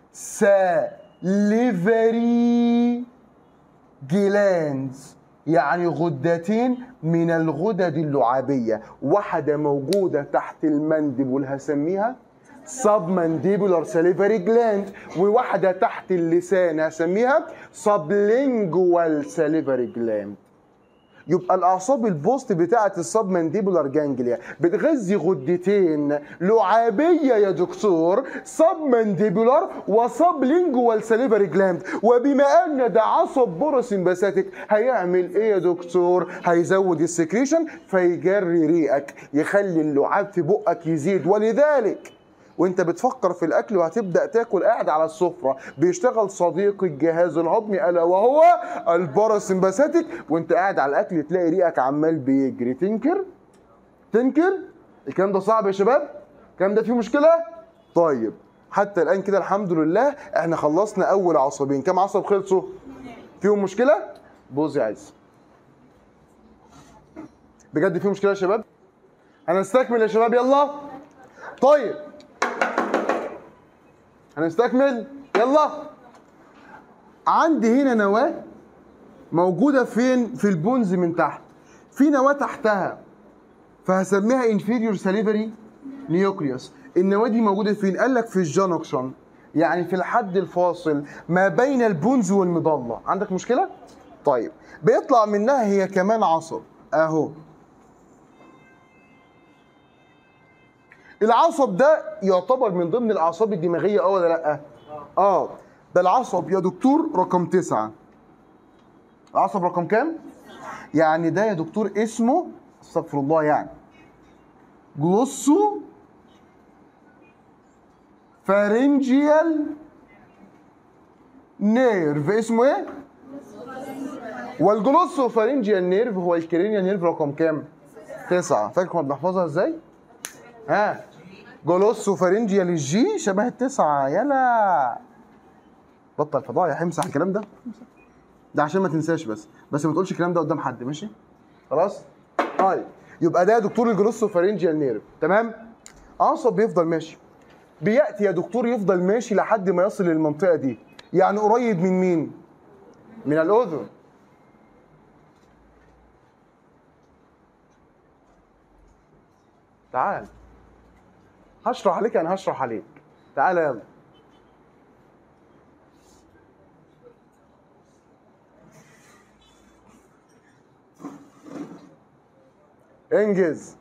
ساليفري جلاندز يعني غدتين من الغدد اللعابية واحدة موجودة تحت المندبل هسميها سب مانديبولار ساليفري جلاند وواحدة تحت اللسان هسميها سبلينجوال ساليفري جلاند يبقى الاعصاب البوست بتاعه السب مانديبولار جانجليا بتغذي غدتين لعابيه يا دكتور سب مانديبولار وسب لينجوال ساليفري جلاند وبما ان ده عصب بوراسمباثيك هيعمل ايه يا دكتور هيزود السكريشن فيجري ريقك يخلي اللعاب في بقك يزيد ولذلك وانت بتفكر في الاكل وهتبدا تاكل قاعد على السفره بيشتغل صديق الجهاز الهضمي الا وهو الباراسمباثيك وانت قاعد على الاكل تلاقي ريقك عمال بيجري تنكر تنكر الكلام ده صعب يا شباب الكلام ده فيه مشكله طيب حتى الان كده الحمد لله احنا خلصنا اول عصبين كم عصب خلصوا فيهم مشكله بوز يا عز بجد فيه مشكله يا شباب هنستكمل يا شباب يلا طيب هنستكمل يلا عندي هنا نواة موجودة فين في البونز من تحت في نواة تحتها فهسميها inferior salivary nucleus النواة دي موجودة فين قال لك في الجانكشن يعني في الحد الفاصل ما بين البونز والمضلة عندك مشكلة طيب بيطلع منها هي كمان عصب اهو العصب ده يعتبر من ضمن الاعصاب الدماغيه اه ولا لا؟ اه ده العصب يا دكتور رقم تسعة العصب رقم كام؟ يعني ده يا دكتور اسمه استغفر الله يعني جلوسو فارنجيال نيرف اسمه ايه؟ والجلوسو فارنجيال نيرف هو الكرينيال نيرف رقم كام؟ تسعة فاكر كنا بنحفظها ازاي؟ ها جلوسو فارنجيال الجي شبه التسعة يلا بطل فضايح امسح الكلام ده ده عشان ما تنساش بس بس ما تقولش الكلام ده قدام حد ماشي خلاص طيب يبقى ده دكتور الجلوسو فارنجيال نيرف تمام عصب بيفضل ماشي بياتي يا دكتور يفضل ماشي لحد ما يصل للمنطقه دي يعني قريب من مين من الاذن تعال هشرح عليك انا هشرح عليك تعال يلا انجز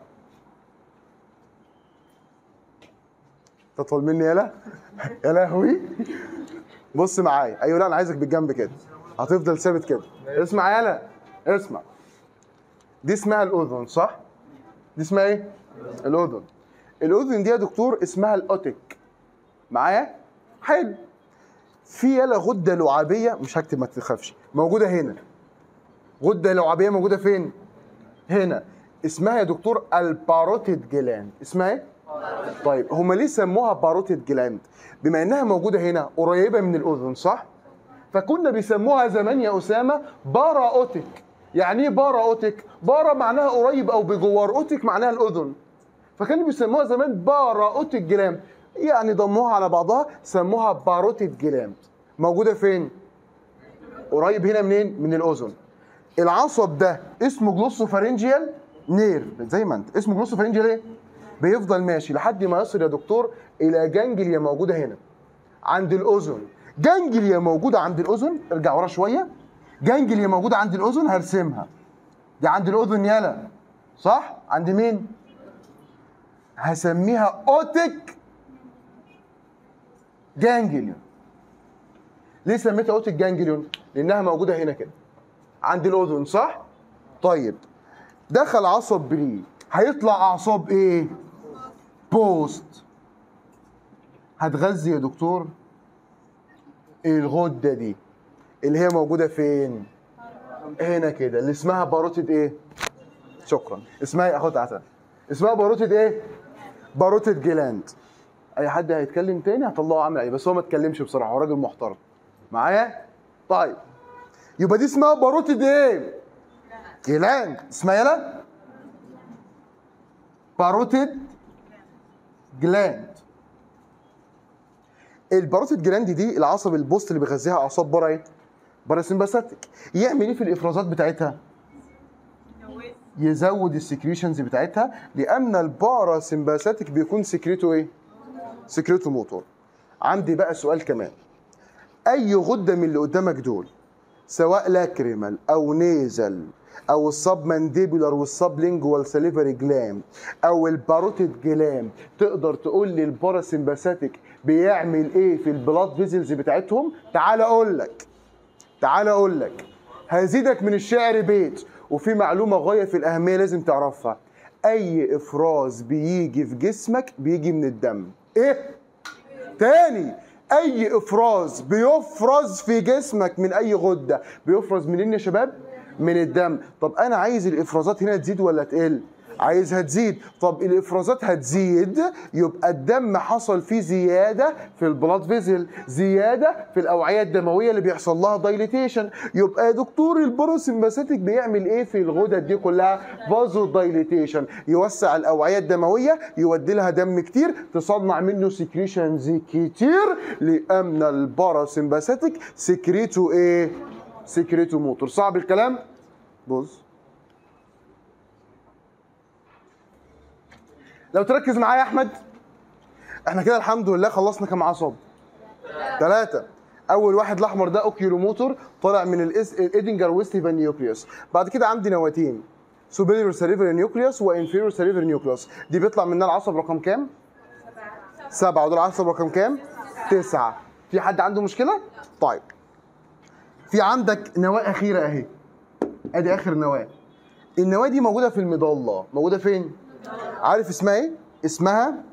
تطول مني يلا يا لهوي بص معايا ايوه لا انا عايزك بالجنب كده هتفضل ثابت كده اسمع يلا اسمع دي اسمها الاذن صح دي اسمها ايه الاذن الاذن دي يا دكتور اسمها الاوتيك معايا حلو في يلا غده لعابيه مش هكتب ما تخافش موجوده هنا غده لعابيه موجوده فين هنا اسمها يا دكتور الباروتيد جلاند اسمها ايه طيب هما ليه سموها باروتيد جلاند بما انها موجوده هنا قريبه من الاذن صح فكنا بيسموها زمان يا اسامه بارا اوتيك يعني ايه بارا اوتيك بارا معناها قريب او بجوار اوتيك معناها الاذن فكانوا بيسموها زمان بارا اوتيك جلاند يعني ضموها على بعضها سموها باروتيد جلاند موجوده فين قريب هنا منين من الاذن العصب ده اسمه جلوسوفارنجيال نير زي ما انت اسمه جلوسوفارنجيال ايه بيفضل ماشي لحد ما يصل يا دكتور الى جانجليا موجوده هنا عند الاذن جانجليا موجوده عند الاذن ارجع ورا شويه جانجليا موجوده عند الاذن هرسمها دي عند الاذن يالا صح عند مين هسميها اوتيك جانجليون ليه سميتها اوتيك جانجليون لانها موجوده هنا كده عند الاذن صح طيب دخل عصب بري هيطلع اعصاب ايه بوست هتغذي يا دكتور الغده دي اللي هي موجوده فين هنا كده اللي اسمها باروتة ايه شكرا اسمها ايه اخد عسل اسمها باروتة ايه باروتة جلاند اي حد هيتكلم تاني هطلعه عامل ايه بس هو ما اتكلمش بصراحه هو راجل محترم معايا طيب يبقى دي اسمها باروتة ايه جلاند اسمها يلا باروتة جلاند الباروتيد جلاند دي العصب البوست اللي بيغذيها اعصاب برا ايه؟ باراسمباثيك يعمل ايه في الافرازات بتاعتها؟ يزود السكريشنز بتاعتها لان الباراسمباثيك بيكون سكريتو ايه؟ سكريتو موتور عندي بقى سؤال كمان اي غده من اللي قدامك دول سواء لاكريمال او نيزل او السب مانديبولار والسب لينجوال سليفري جلام او الباروتيد جلام تقدر تقول لي الباراسمباثيك بيعمل ايه في البلاد فيزلز بتاعتهم تعال اقول لك تعال اقول لك هزيدك من الشعر بيت وفي معلومه غايه في الاهميه لازم تعرفها اي افراز بيجي في جسمك بيجي من الدم ايه تاني اي افراز بيفرز في جسمك من اي غده بيفرز منين يا شباب من الدم طب انا عايز الافرازات هنا تزيد ولا تقل عايزها تزيد طب الافرازات هتزيد يبقى الدم حصل فيه زياده في البلاد فيزل زياده في الاوعيه الدمويه اللي بيحصل لها دايليتيشن يبقى يا دكتور الباروسمباثيك بيعمل ايه في الغدد دي كلها فازو دايليتيشن يوسع الاوعيه الدمويه يودي لها دم كتير تصنع منه سكريشنز كتير لان الباراسمباثيك سكريتو ايه سكريتو موتور صعب الكلام بص لو تركز معايا يا احمد احنا كده الحمد لله خلصنا كام عصب ثلاثة اول واحد الاحمر ده اوكيولوموتور طالع من الاس الايدنجر ويستيفان نيوكليوس بعد كده عندي نواتين سوبيريور سيريفر نيوكليوس وانفيريور سيريفر نيوكليوس دي بيطلع منها العصب رقم كام سبعة ودول العصب رقم كام تسعة في حد عنده مشكلة طيب في عندك نواة أخيرة أهي أدي آخر نواة النواة دي موجودة في المضلة موجودة فين؟ عارف اسمها ايه؟ اسمها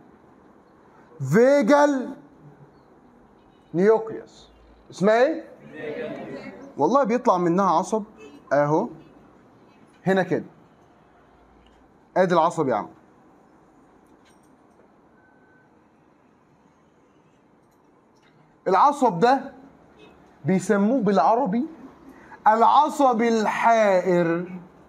فيجال نيوكليوس اسمها ايه؟ والله بيطلع منها عصب اهو هنا كده ادي العصب يا عم العصب ده بيسموه بالعربي العصب الحائر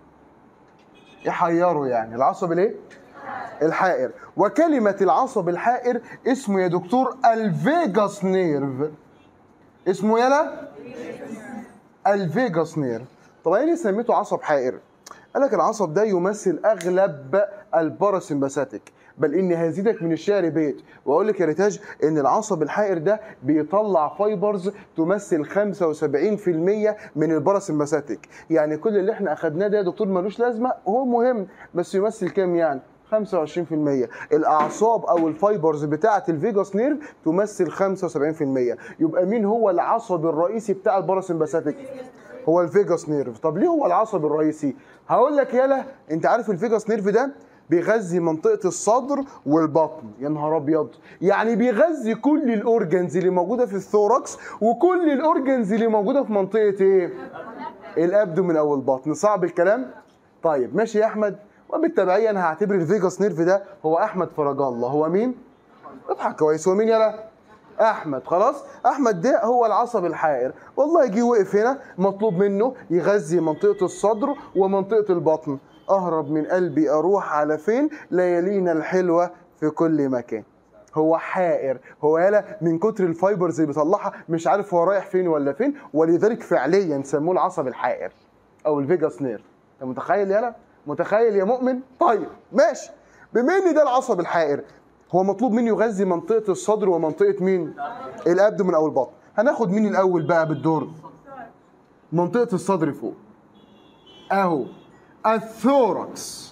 يحيروا يعني العصب الايه؟ الحائر وكلمة العصب الحائر اسمه يا دكتور الفيجاس نيرف اسمه يلا الفيجاس نيرف طب ايه ليه سميته عصب حائر؟ قال لك العصب ده يمثل اغلب الباراسمباثيك بل اني هزيدك من الشعر بيت واقول لك يا ريتاج ان العصب الحائر ده بيطلع فايبرز تمثل 75% من الباراسمباثيك يعني كل اللي احنا اخدناه ده يا دكتور ملوش لازمه هو مهم بس يمثل كام يعني 25% الاعصاب او الفايبرز بتاعه الفيجاس نيرف تمثل 75% يبقى مين هو العصب الرئيسي بتاع الباراسمباثيك هو الفيجاس نيرف طب ليه هو العصب الرئيسي هقول لك يالا انت عارف الفيجاس نيرف ده بيغذي منطقه الصدر والبطن يا نهار ابيض يعني بيغذي كل الاورجنز اللي موجوده في الثوركس وكل الاورجنز اللي موجوده في منطقه ايه الابدومين او البطن صعب الكلام طيب ماشي يا احمد وبالتبعية انا هعتبر الفيجاس نيرف ده هو احمد فرج الله هو مين اضحك كويس هو مين يلا احمد خلاص احمد ده هو العصب الحائر والله جه وقف هنا مطلوب منه يغذي منطقه الصدر ومنطقه البطن اهرب من قلبي اروح على فين ليالينا الحلوه في كل مكان هو حائر هو يالا من كتر الفايبرز اللي بيطلعها مش عارف هو رايح فين ولا فين ولذلك فعليا سموه العصب الحائر او الفيجاس نير انت متخيل يالا متخيل يا مؤمن طيب ماشي بما ان ده العصب الحائر هو مطلوب منه يغذي منطقه الصدر ومنطقه مين الابدومن او البطن هناخد مين الاول بقى بالدور منطقه الصدر فوق اهو الثوركس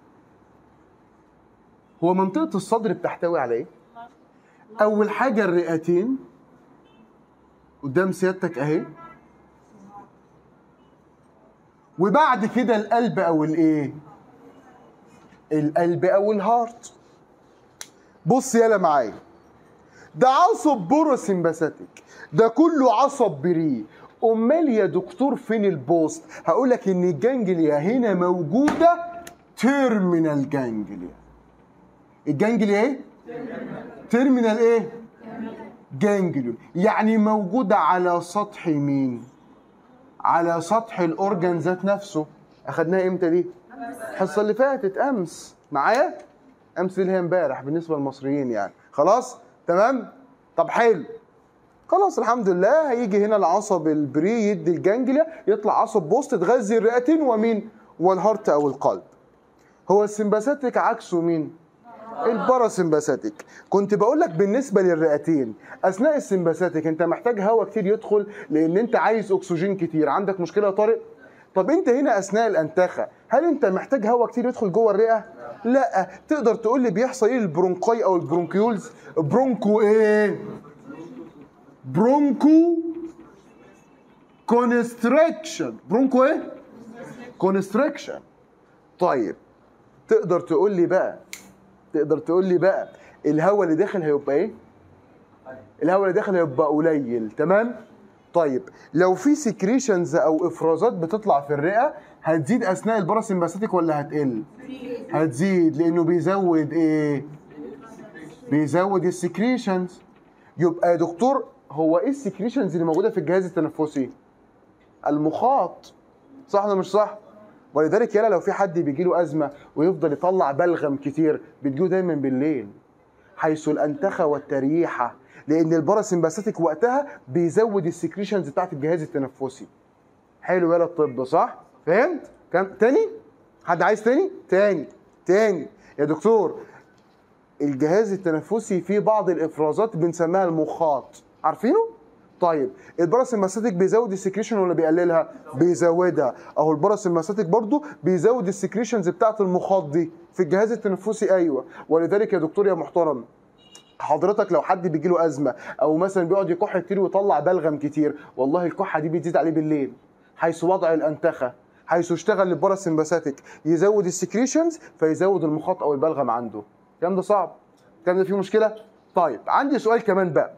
هو منطقة الصدر بتحتوي على ايه؟ أول حاجة الرئتين قدام سيادتك أهي وبعد كده القلب أو الإيه؟ القلب أو الهارت بص يالا معايا ده عصب بوروسمباثيك ده كله عصب بريه امال يا دكتور فين البوست هقول لك ان الجانجليا هنا موجوده تيرمينال جانجليا الجانجليا ايه تيرمينال ايه جانجليون يعني موجوده على سطح مين على سطح الاورجان ذات نفسه اخدناها امتى دي الحصه اللي فاتت امس معايا امس اللي هي امبارح بالنسبه للمصريين يعني خلاص تمام طب حلو خلاص الحمد لله هيجي هنا العصب البري يدي الجانجليا يطلع عصب بوست تغذي الرئتين ومين والهارت او القلب هو السمباثيك عكسه مين الباراسمباثيك كنت بقول لك بالنسبه للرئتين اثناء السمباثيك انت محتاج هواء كتير يدخل لان انت عايز اكسجين كتير عندك مشكله يا طارق طب انت هنا اثناء الانتخه هل انت محتاج هواء كتير يدخل جوه الرئه لا تقدر تقول لي بيحصل ايه البرونكاي او البرونكيولز برونكو ايه برونكو كونستريكشن برونكو ايه كونستريكشن طيب تقدر تقول لي بقى تقدر تقول لي بقى الهواء اللي داخل هيبقى ايه الهواء اللي داخل هيبقى قليل تمام طيب لو في سكريشنز او افرازات بتطلع في الرئه هتزيد اثناء الباراسمباثيك ولا هتقل هتزيد لانه بيزود ايه بيزود السكريشنز يبقى يا دكتور هو ايه السكريشنز اللي موجوده في الجهاز التنفسي المخاط صح ولا مش صح ولذلك يلا لو في حد بيجي له ازمه ويفضل يطلع بلغم كتير بتجيله دايما بالليل حيث الانتخه والتريحه لان الباراسمباثيك وقتها بيزود السكريشنز بتاعت الجهاز التنفسي حلو يلا الطب صح فهمت كم تاني حد عايز تاني تاني تاني يا دكتور الجهاز التنفسي فيه بعض الافرازات بنسميها المخاط عارفينه طيب الباراسمباثيك بيزود السكريشن ولا بيقللها بيزودها اهو الباراسمباثيك برضو بيزود السكريشنز بتاعت المخاط دي في الجهاز التنفسي ايوه ولذلك يا دكتور يا محترم حضرتك لو حد بيجي له ازمه او مثلا بيقعد يكح كتير ويطلع بلغم كتير والله الكحه دي بتزيد عليه بالليل حيث وضع الانتخه حيث اشتغل الباراسمباثيك يزود السكريشنز فيزود المخاط او البلغم عنده الكلام ده صعب الكلام ده فيه مشكله طيب عندي سؤال كمان بقى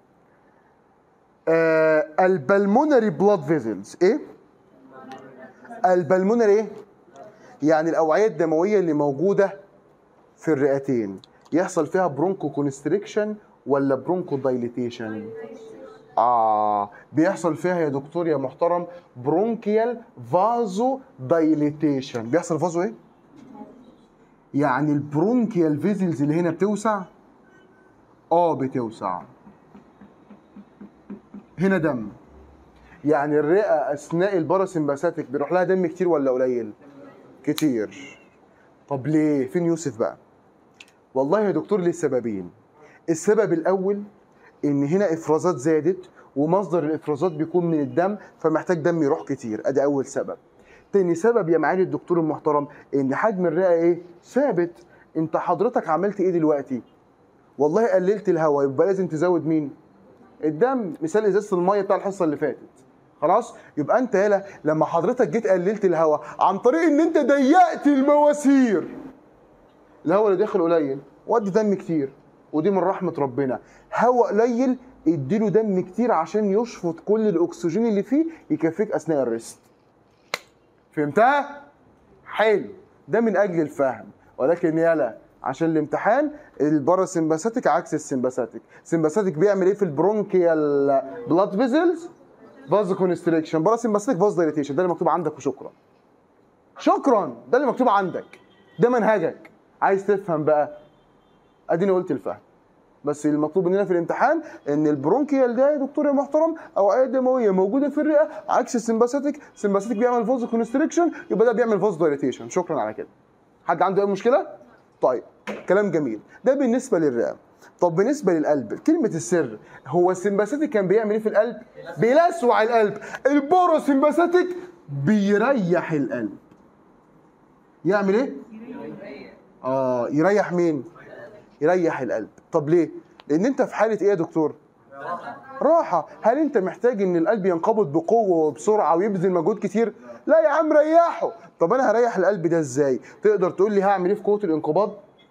آه البلمونري بلاد فيزلز ايه البلمونري ايه يعني الاوعيه الدمويه اللي موجوده في الرئتين يحصل فيها برونكو كونستريكشن ولا برونكو دايليتيشن اه بيحصل فيها يا دكتور يا محترم برونكيال فازو دايليتيشن بيحصل فازو ايه يعني البرونكيال فيزلز اللي هنا بتوسع اه بتوسع هنا دم يعني الرئه اثناء الباراسمباثيك بيروح لها دم كتير ولا قليل كتير طب ليه فين يوسف بقى والله يا دكتور ليه سببين السبب الاول ان هنا افرازات زادت ومصدر الافرازات بيكون من الدم فمحتاج دم يروح كتير ادي اول سبب تاني سبب يا معالي الدكتور المحترم ان حجم الرئه ايه ثابت انت حضرتك عملت ايه دلوقتي والله قللت الهواء يبقى لازم تزود مين الدم مثال ازازه الميه بتاع الحصه اللي فاتت خلاص يبقى انت يالا لما حضرتك جيت قللت الهواء عن طريق ان انت ضيقت المواسير الهواء اللي داخل قليل ودي دم كتير ودي من رحمه ربنا هواء قليل اديله دم كتير عشان يشفط كل الاكسجين اللي فيه يكفيك اثناء الريست فهمتها حلو ده من اجل الفهم ولكن يالا عشان الامتحان الباراسمباثيك عكس السمباثيك السمباثيك بيعمل ايه في البرونكيال بلاد فيزلز فاز كونستريكشن باراسمباثيك فاز دايليتيشن ده اللي مكتوب عندك وشكرا شكرا ده اللي مكتوب عندك ده منهجك عايز تفهم بقى اديني قلت الفهم بس المطلوب مننا في الامتحان ان البرونكيال ده يا دكتور يا محترم اوعيه دمويه موجوده في الرئه عكس السمباثيك السمباثيك بيعمل فوز كونستريكشن يبقى ده بيعمل فوز دايليتيشن شكرا على كده حد عنده اي مشكله طيب كلام جميل ده بالنسبه للرئه طب بالنسبه للقلب كلمه السر هو السمباثيك كان بيعمل ايه في القلب بيلسوع القلب البوروسمباثيك بيريح القلب يعمل ايه اه يريح مين يريح القلب طب ليه لان انت في حاله ايه يا دكتور راحه هل انت محتاج ان القلب ينقبض بقوه وبسرعه ويبذل مجهود كتير لا يا عم ريحه طب انا هريح القلب ده ازاي تقدر تقول لي هعمل ايه في قوه الانقباض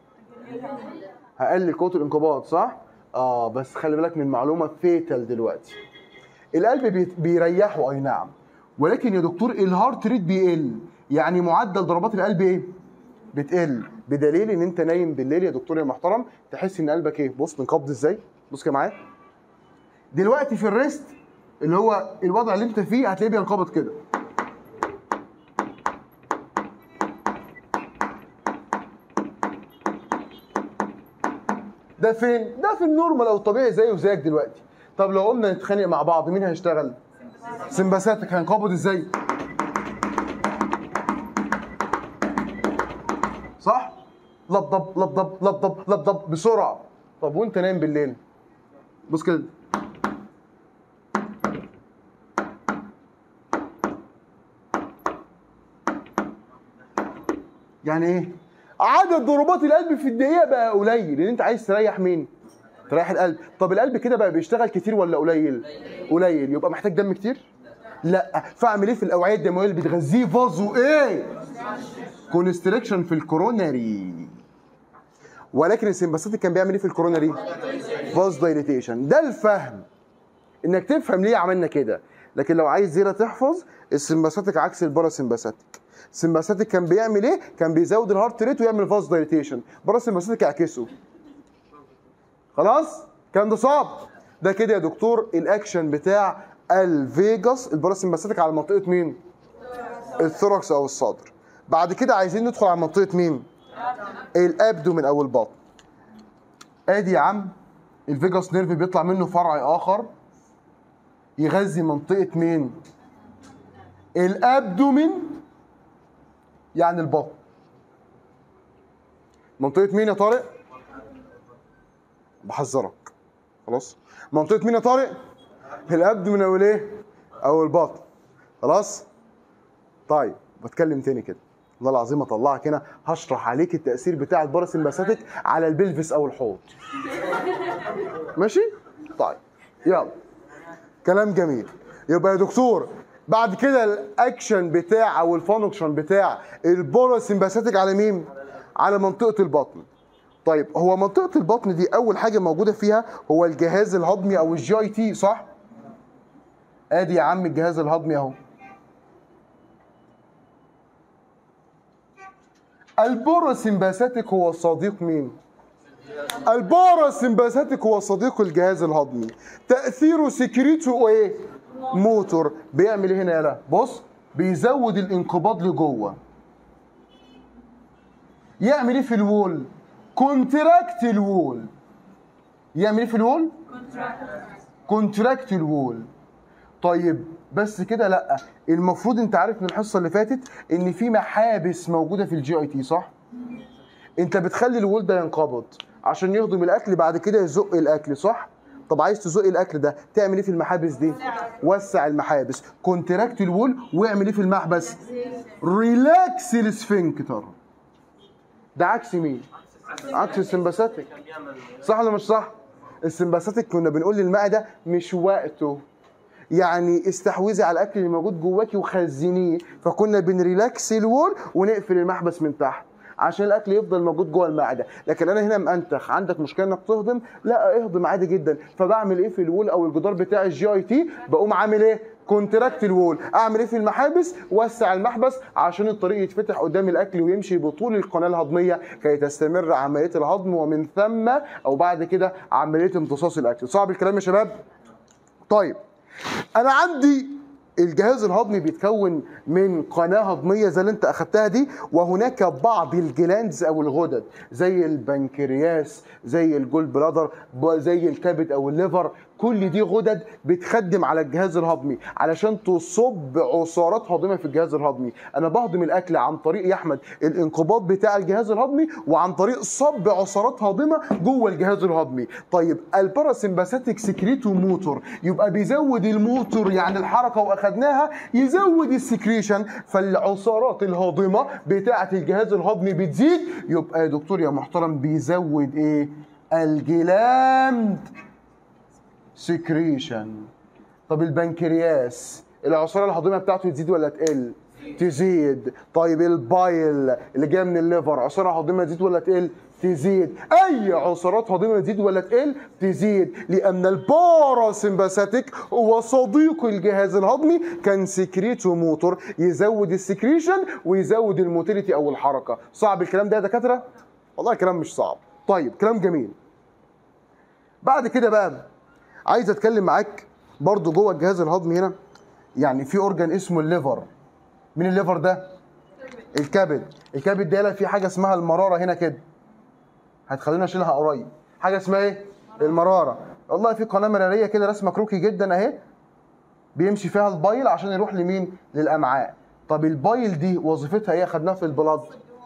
هقلل قوه الانقباض صح اه بس خلي بالك من معلومه فيتال دلوقتي القلب بي- بيريحه اي نعم ولكن يا دكتور الهارت ريت بيقل يعني معدل ضربات القلب ايه بتقل بدليل ان انت نايم بالليل يا دكتور يا محترم تحس ان قلبك ايه بص منقبض ازاي بص كده معايا دلوقتي في الريست اللي هو الوضع اللي انت فيه هتلاقيه بينقبض كده ده فين؟ ده في النورمال او الطبيعي زيه وزيك دلوقتي. طب لو قلنا نتخانق مع بعض مين هيشتغل؟ سمباثيك هينقبض ازاي؟ صح؟ لبضب لبضب لبضب لبضب بسرعه. طب وانت نايم بالليل؟ بص كده يعني ايه؟ عدد ضربات القلب في الدقيقة بقى قليل لأن أنت عايز تريح مين؟ تريح القلب، طب القلب كده بقى بيشتغل كتير ولا قليل؟ قليل يبقى محتاج دم كتير؟ لا فاعمل ايه في الاوعيه الدمويه اللي بتغذيه فازو ايه؟ كونستريكشن في الكوروناري ولكن السمباثيك كان بيعمل ايه في الكوروناري؟ فاز دايليتيشن ده الفهم انك تفهم ليه عملنا كده لكن لو عايز زيرة تحفظ السمباثيك عكس الباراسمباثيك السمباثيك كان بيعمل ايه كان بيزود الهارت ريت ويعمل فاز دايليتيشن باراسمباثيك يعكسه خلاص كان ده صعب ده كده يا دكتور الاكشن بتاع الفيجاس الباراسمباثيك على منطقه مين الثوركس او الصدر بعد كده عايزين ندخل على منطقه مين الابدومين او البطن ادي يا عم الفيجاس نيرف بيطلع منه فرع اخر يغذي منطقه مين الابدومين يعني البطن منطقه مين يا طارق بحذرك خلاص منطقه مين يا طارق الابدومين او الايه او البطن خلاص طيب بتكلم تاني كده والله العظيم اطلعك هنا هشرح عليك التاثير بتاع الباراسمباثيك على البلفس او الحوض ماشي طيب يلا كلام جميل يبقى يا دكتور بعد كده الاكشن بتاع او الفانكشن بتاع الباراسمباثيك على مين على منطقه البطن طيب هو منطقه البطن دي اول حاجه موجوده فيها هو الجهاز الهضمي او الجي اي تي صح ادي يا عم الجهاز الهضمي اهو الباراسمباثيك هو صديق مين الباراسمباثيك هو صديق الجهاز الهضمي تاثيره سكريته ايه موتور بيعمل ايه هنا يالا بص بيزود الانقباض لجوه يعمل ايه في الوول كونتراكت الوول يعمل ايه في الوول كونتراكت الوول طيب بس كده لا المفروض انت عارف من الحصه اللي فاتت ان في محابس موجوده في الجي اي تي صح انت بتخلي الوول ده ينقبض عشان يهضم الاكل بعد كده يزق الاكل صح طب عايز تزق الاكل ده تعمل ايه في المحابس دي وسع المحابس كونتراكت الوول واعمل ايه في المحبس ريلاكس السفنكتر ده عكس مين عكس السمباثيك صح ولا مش صح السمباثيك كنا بنقول للمعده مش وقته يعني استحوذي على الاكل اللي موجود جواكي وخزنيه فكنا بنريلاكس الوول ونقفل المحبس من تحت عشان الاكل يفضل موجود جوه المعده لكن انا هنا مأنتخ عندك مشكله انك تهضم لا اهضم عادي جدا فبعمل ايه في الوول او الجدار بتاع الجي اي تي بقوم عامل ايه كونتراكت الوول اعمل ايه في المحابس وسع المحبس عشان الطريق يتفتح قدام الاكل ويمشي بطول القناه الهضميه كي تستمر عمليه الهضم ومن ثم او بعد كده عمليه امتصاص الاكل صعب الكلام يا شباب طيب انا عندي الجهاز الهضمي بيتكون من قناه هضميه زي اللي انت اخدتها دي وهناك بعض الجلاندز او الغدد زي البنكرياس زي الجول بلادر ب- زي الكبد او الليفر كل دي غدد بتخدم على الجهاز الهضمي علشان تصب عصارات هاضمه في الجهاز الهضمي انا بهضم الاكل عن طريق يا احمد الانقباض بتاع الجهاز الهضمي وعن طريق صب عصارات هاضمه جوه الجهاز الهضمي طيب الباراسمباثيك سكريتو موتور يبقى بيزود الموتور يعني الحركه واخدناها يزود السكريشن فالعصارات الهاضمه بتاعه الجهاز الهضمي بتزيد يبقى يا دكتور يا محترم بيزود ايه الجلاند سكريشن طب البنكرياس العصاره الهضميه بتاعته تزيد ولا تقل تزيد طيب البايل اللي جايه من الليفر عصاره هضميه تزيد ولا تقل تزيد اي عصارات هضميه تزيد ولا تقل تزيد لان الباراسمباثيك هو صديق الجهاز الهضمي كان سكريتو موتور يزود السكريشن ويزود الموتيليتي او الحركه صعب الكلام ده يا دكاتره والله كلام مش صعب طيب كلام جميل بعد كده بقى عايز اتكلم معاك برضو جوه الجهاز الهضمي هنا يعني في اورجان اسمه الليفر مين الليفر ده الكبد الكبد ده في حاجه اسمها المراره هنا كده هتخلينا اشيلها قريب حاجه اسمها ايه المراره والله في قناه مراريه كده رسمه كروكي جدا اهي بيمشي فيها البايل عشان يروح لمين للامعاء طب البايل دي وظيفتها ايه خدناها في البلاد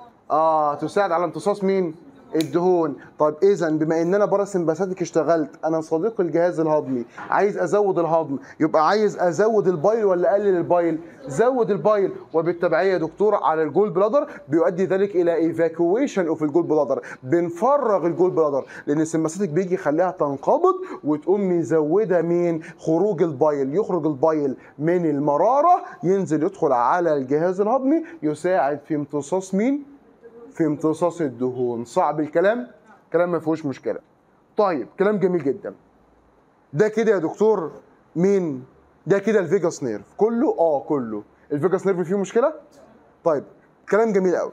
اه تساعد على امتصاص مين الدهون طب اذا بما ان انا باراسمباثيك اشتغلت انا صديق الجهاز الهضمي عايز ازود الهضم يبقى عايز ازود البايل ولا اقلل البايل زود البايل وبالتبعيه يا دكتور على الجول بلادر بيؤدي ذلك الى ايفاكويشن اوف الجول بلادر بنفرغ الجول بلادر لان السمباثيك بيجي يخليها تنقبض وتقوم مزوده مين خروج البايل يخرج البايل من المراره ينزل يدخل على الجهاز الهضمي يساعد في امتصاص مين في امتصاص الدهون صعب الكلام كلام ما فيهوش مشكله طيب كلام جميل جدا ده كده يا دكتور مين ده كده الفيجاس نيرف كله اه كله الفيجاس نيرف فيه مشكله طيب كلام جميل قوي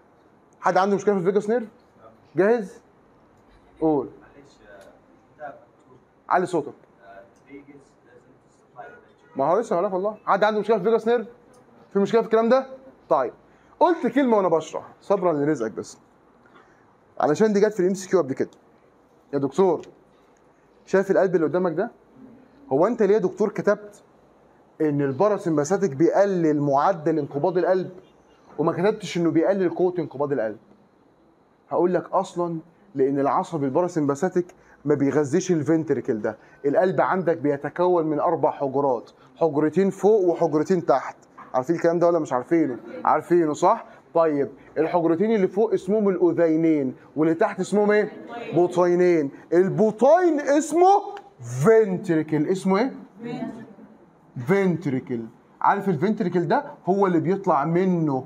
حد عنده مشكله في الفيجاس نيرف جاهز قول معلش آه، انت بتقول علي صوتك آه، فيجاس لازم تسبلاي النيتروجين. ما هو لسه هقول لك والله حد عنده مشكله في الفيجاس نيرف في مشكله في الكلام ده طيب قلت كلمه وانا بشرح صبرا لرزقك بس علشان دي جت في الام سي كيو قبل كده يا دكتور شايف القلب اللي قدامك ده هو انت ليه يا دكتور كتبت ان الباراسمباثيك بيقلل معدل انقباض القلب وما كتبتش انه بيقلل قوه انقباض القلب هقول لك اصلا لان العصب الباراسمباثيك ما بيغذيش الفنتريكل ده القلب عندك بيتكون من اربع حجرات حجرتين فوق وحجرتين تحت عارفين الكلام ده ولا مش عارفينه عارفينه صح طيب الحجرتين اللي فوق اسمهم الاذينين واللي تحت اسمهم ايه بطينين البطين اسمه فنتريكل اسمه ايه فنتريكل عارف الفنتريكل ده هو اللي بيطلع منه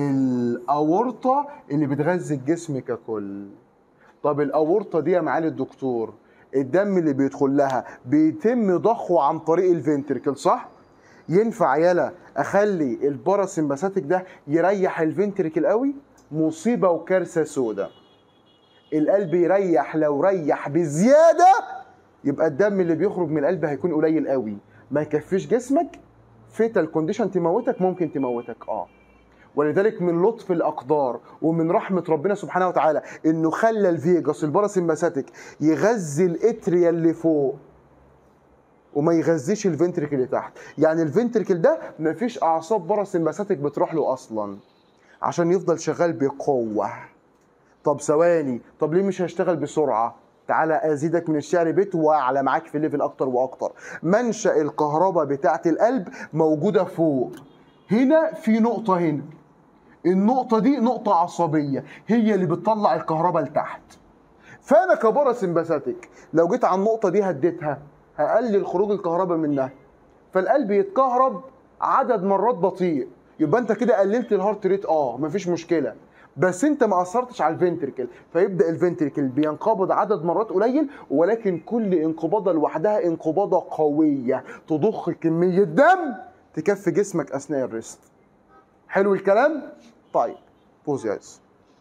الاورطه اللي بتغذي الجسم ككل طب الاورطه دي يا معالي الدكتور الدم اللي بيدخل لها بيتم ضخه عن طريق الفنتريكل صح ينفع يلا اخلي الباراسمباثيك ده يريح الفنتريكل قوي مصيبه وكارثه سودة القلب يريح لو ريح بزياده يبقى الدم اللي بيخرج من القلب هيكون قليل قوي ما يكفيش جسمك فيتال كونديشن تموتك ممكن تموتك اه ولذلك من لطف الاقدار ومن رحمه ربنا سبحانه وتعالى انه خلى الفيجاس الباراسمباثيك يغذي الاتريا اللي فوق وما يغذيش الفنتريكل اللي تحت يعني الفنتريكل ده مفيش اعصاب باراسمباثيك بتروح له اصلا عشان يفضل شغال بقوه طب ثواني طب ليه مش هيشتغل بسرعه تعالى ازيدك من الشعر بيت واعلى معاك في ليفل اكتر واكتر منشا الكهرباء بتاعه القلب موجوده فوق هنا في نقطه هنا النقطه دي نقطه عصبيه هي اللي بتطلع الكهرباء لتحت فانا كباراسمباثيك لو جيت على النقطه دي هديتها هقلل خروج الكهرباء منها فالقلب يتكهرب عدد مرات بطيء يبقى انت كده قللت الهارت ريت اه مفيش مشكله بس انت ما اثرتش على الفنتركل فيبدا الفنتركل بينقبض عدد مرات قليل ولكن كل انقباضه لوحدها انقباضه قويه تضخ كميه دم تكفي جسمك اثناء الريست حلو الكلام طيب بوز يا عز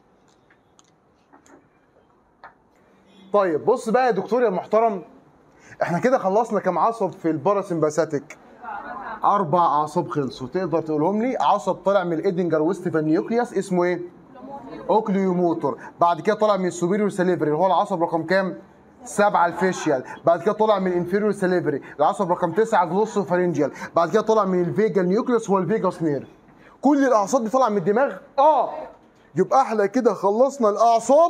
طيب بص بقى يا دكتور يا محترم احنا كده خلصنا كام عصب في الباراسمباثيك اربع اعصاب خلصوا تقدر تقولهم لي عصب طالع من الايدنجر ويستفان نيوكليوس اسمه ايه اوكليوموتور بعد كده طالع من السوبيريور سليفري اللي هو العصب رقم كام سبعة الفيشيال بعد كده طالع من الانفيريور سليفري العصب رقم تسعة جلوسو فارنجيال بعد كده طالع من الفيجا نيوكليوس هو الفيجاس نير كل الاعصاب دي طالعه من الدماغ اه يبقى احنا كده خلصنا الاعصاب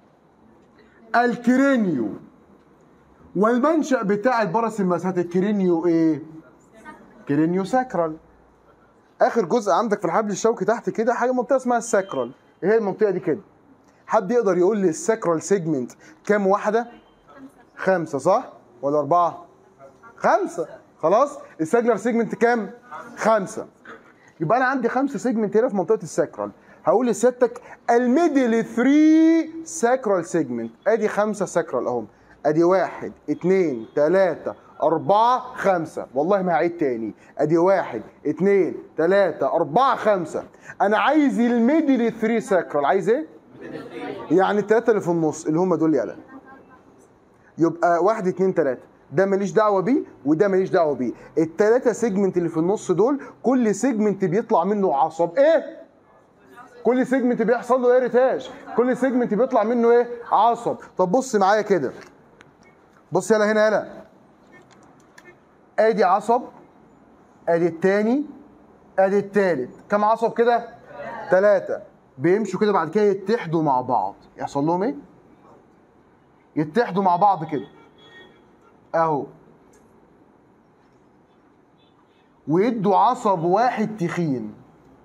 الكرينيو والمنشأ بتاع الباراسمباثيك الكرينيو ايه كرينيو ساكرال اخر جزء عندك في الحبل الشوكي تحت كده حاجه منطقه اسمها الساكرال ايه هي المنطقه دي كده حد يقدر يقول لي الساكرال سيجمنت كام واحده خمسه صح ولا اربعه خمسه خلاص الساجلر سيجمنت كام خمسه يبقى انا عندي خمسه سيجمنت هنا في منطقه الساكرال هقول لسيادتك الميدل 3 ساكرال سيجمنت ادي خمسه ساكرال اهم ادي واحد اتنين تلاته أربعة خمسة والله ما هعيد تاني أدي واحد اتنين تلاتة أربعة خمسة أنا عايز الميدل 3 ساكرال عايز إيه؟ يعني التلاتة اللي في النص اللي هم دول يلا يبقى واحد اتنين تلاتة ده ماليش دعوه بيه وده ماليش دعوه بيه التلاتة سيجمنت اللي في النص دول كل سيجمنت بيطلع منه عصب ايه كل سيجمنت بيحصل له ايه ريتاج كل سيجمنت بيطلع منه ايه عصب طب بص معايا كده بص يلا هنا يلا ادي عصب ادي التاني ادي التالت كم عصب كده تلاتة بيمشوا كده بعد كده يتحدوا مع بعض يحصل لهم ايه يتحدوا مع بعض كده اهو ويدوا عصب واحد تخين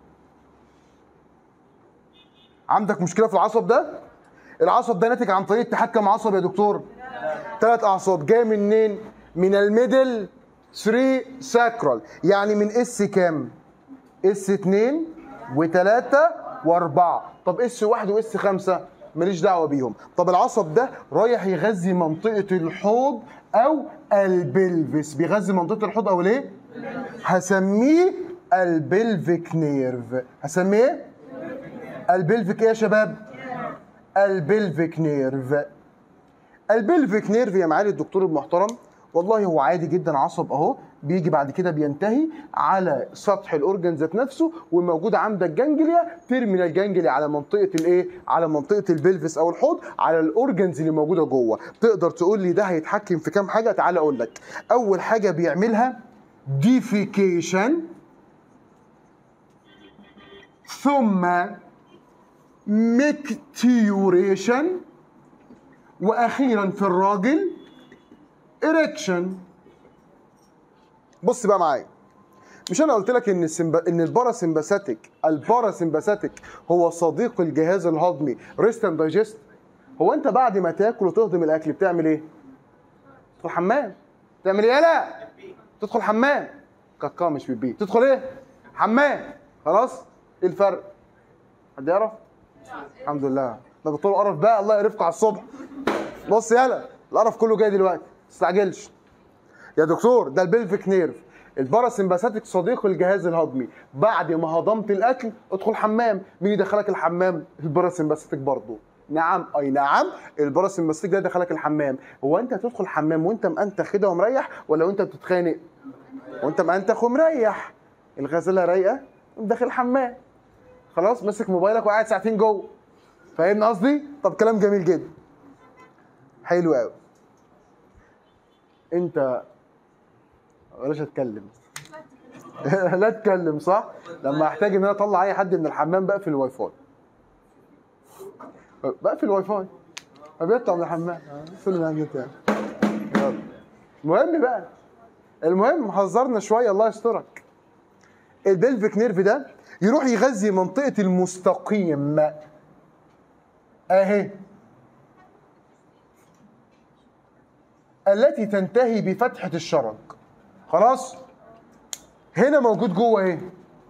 عندك مشكله في العصب ده العصب ده ناتج عن طريق اتحاد كام عصب يا دكتور ثلاث اعصاب جاي منين من الميدل 3 ساكرال يعني من اس كام اس 2 و3 و4 طب اس 1 واس 5 ماليش دعوه بيهم طب العصب ده رايح يغذي منطقه الحوض او البلفس بيغذي منطقه الحوض او ليه هسميه البلفيك نيرف هسميه ايه البلفيك ايه يا شباب البلفيك نيرف البلفيك نيرف يا معالي الدكتور المحترم والله هو عادي جدا عصب اهو بيجي بعد كده بينتهي على سطح الاورجن ذات نفسه وموجود عندك جانجليا ترمينال جانجليا على منطقه الايه على منطقه البلفس او الحوض على الاورجنز اللي موجوده جوه تقدر تقول لي ده هيتحكم في كام حاجه تعالى اقول لك اول حاجه بيعملها ديفيكيشن ثم ميكتيوريشن واخيرا في الراجل اريكشن بص بقى معايا مش انا قلت لك ان السمب... ان الباراسمباثيك الباراسمباثيك هو صديق الجهاز الهضمي ريست اند دايجست هو انت بعد ما تاكل وتهضم الاكل بتعمل ايه تدخل حمام تعمل ايه لا تدخل حمام كاكا مش بيبي تدخل ايه حمام خلاص ايه الفرق حد يعرف الحمد لله ده دكتور قرف بقى الله يقرفكم على الصبح بص يلا القرف كله جاي دلوقتي ما تستعجلش يا دكتور ده البلفيك نيرف الباراسمباثيك صديق الجهاز الهضمي بعد ما هضمت الاكل ادخل حمام مين يدخلك الحمام الباراسمباثيك برضه نعم اي نعم الباراسمباثيك ده يدخلك الحمام هو انت هتدخل حمام وانت مأنتخ كده ومريح ولا وانت بتتخانق وانت مأنتخ ومريح الغزاله رايقه داخل الحمام خلاص ماسك موبايلك وقاعد ساعتين جوه فاهمني قصدي طب كلام جميل جدا حلو قوي انت بلاش اتكلم لا اتكلم صح لما احتاج ان انا اطلع اي حد من الحمام بقفل الواي فاي بقفل الواي فاي ما بيطلع من الحمام فين عندي تاني يلا المهم بقى المهم حذرنا شويه الله يسترك البلفيك نيرف ده يروح يغذي منطقه المستقيم اهي التي تنتهي بفتحة الشرج خلاص هنا موجود جوه ايه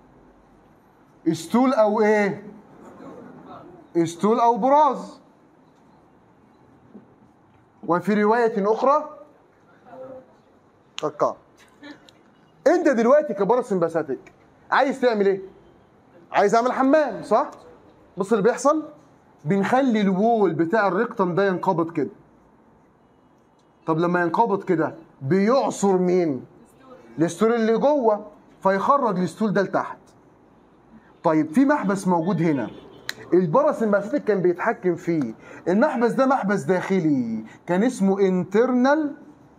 استول او ايه استول او براز وفي رواية اخرى قطع انت دلوقتي كباراسمباثيك عايز تعمل ايه عايز اعمل حمام صح بص اللي بيحصل بنخلي الوول بتاع الريكتم ده ينقبض كده طب لما ينقبض كده بيعصر مين؟ الستور اللي جوه فيخرج الستول ده لتحت طيب في محبس موجود هنا الباراسمباثيك كان بيتحكم فيه المحبس ده محبس داخلي كان اسمه انترنال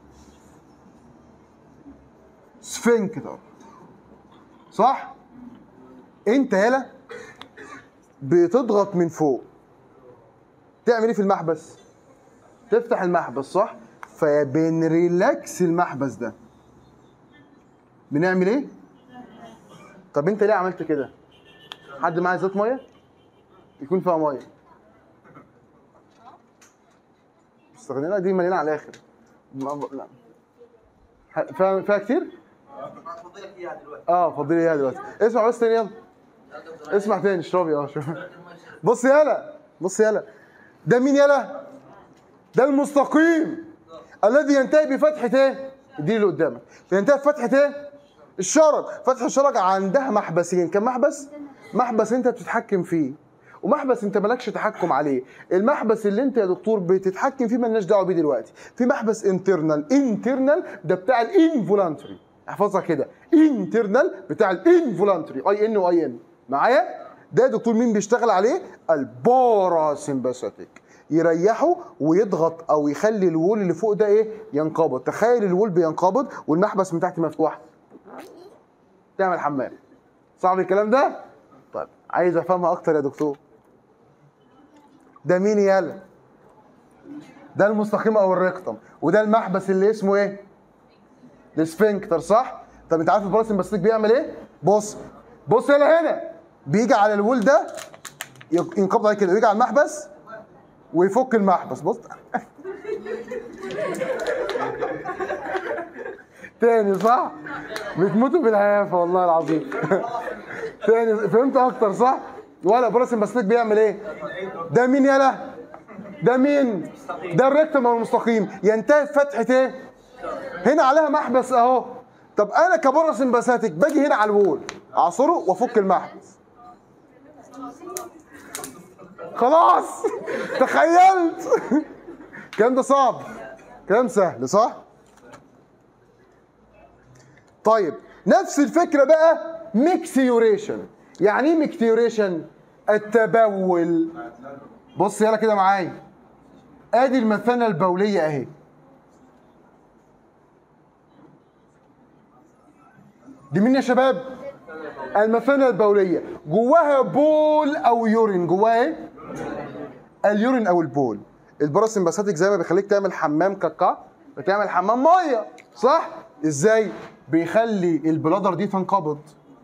سفنكتر صح انت يالا بتضغط من فوق تعمل ايه في المحبس تفتح المحبس صح فبنريلاكس المحبس ده بنعمل ايه طب انت ليه عملت كده حد معاه ازازه ميه يكون فيها ميه استغنينا دي مليانه على الاخر ما- لا ح- فيها فيها كتير افضل لك اياها دلوقتي اه فضلي اياها دلوقتي اسمع بس تاني يلا اسمع تاني اشربي اه شوف بص يالا بص يالا ده مين يالا ده المستقيم الذي ينتهي بفتحة ايه دي اللي قدامك ينتهي بفتحة ايه الشرج فتح الشرج عندها محبسين كم محبس محبس انت بتتحكم فيه ومحبس انت مالكش تحكم عليه المحبس اللي انت يا دكتور بتتحكم فيه مالناش دعوه بيه دلوقتي في محبس انترنال انترنال ده بتاع الانفولانتري احفظها كده انترنال بتاع الانفولانتري اي ان واي ان معايا ده يا دكتور مين بيشتغل عليه الباراسمباثيك يريحه ويضغط او يخلي الوول اللي فوق ده ايه ينقبض تخيل الوول بينقبض والمحبس من تحت مفتوح تعمل حمام صعب الكلام ده طيب عايز افهمها اكتر يا دكتور ده مين يالا ده المستقيم او الريكتم وده المحبس اللي اسمه ايه السفنكتر صح طب انت عارف الباراسمباثيك بيعمل ايه بص بص يلا هنا بيجي على الوول ده ينقبض عليه كده ويجي على المحبس ويفك المحبس بص تاني صح بتموتوا بالهيافه والله العظيم تاني فهمت اكتر صح ولا براسم بسلك بيعمل ايه ده مين يالا ده مين ده الريكتم او المستقيم ينتهي بفتحه ايه هنا عليها محبس اهو طب انا كبرسم بساتك باجي هنا على الوول اعصره وافك المحبس خلاص تخيلت الكلام ده صعب كلام سهل صح طيب نفس الفكره بقى ميكسيوريشن يعني ايه ميكسيوريشن التبول بص يلا كده معايا ادي المثانه البوليه اهي دي مين يا شباب المثانه البوليه جواها بول او يورين جواها ايه اليورين او البول الباراسمباثيك زي ما بيخليك تعمل حمام كاكا بتعمل حمام ميه صح ازاي بيخلي البلادر دي تنقبض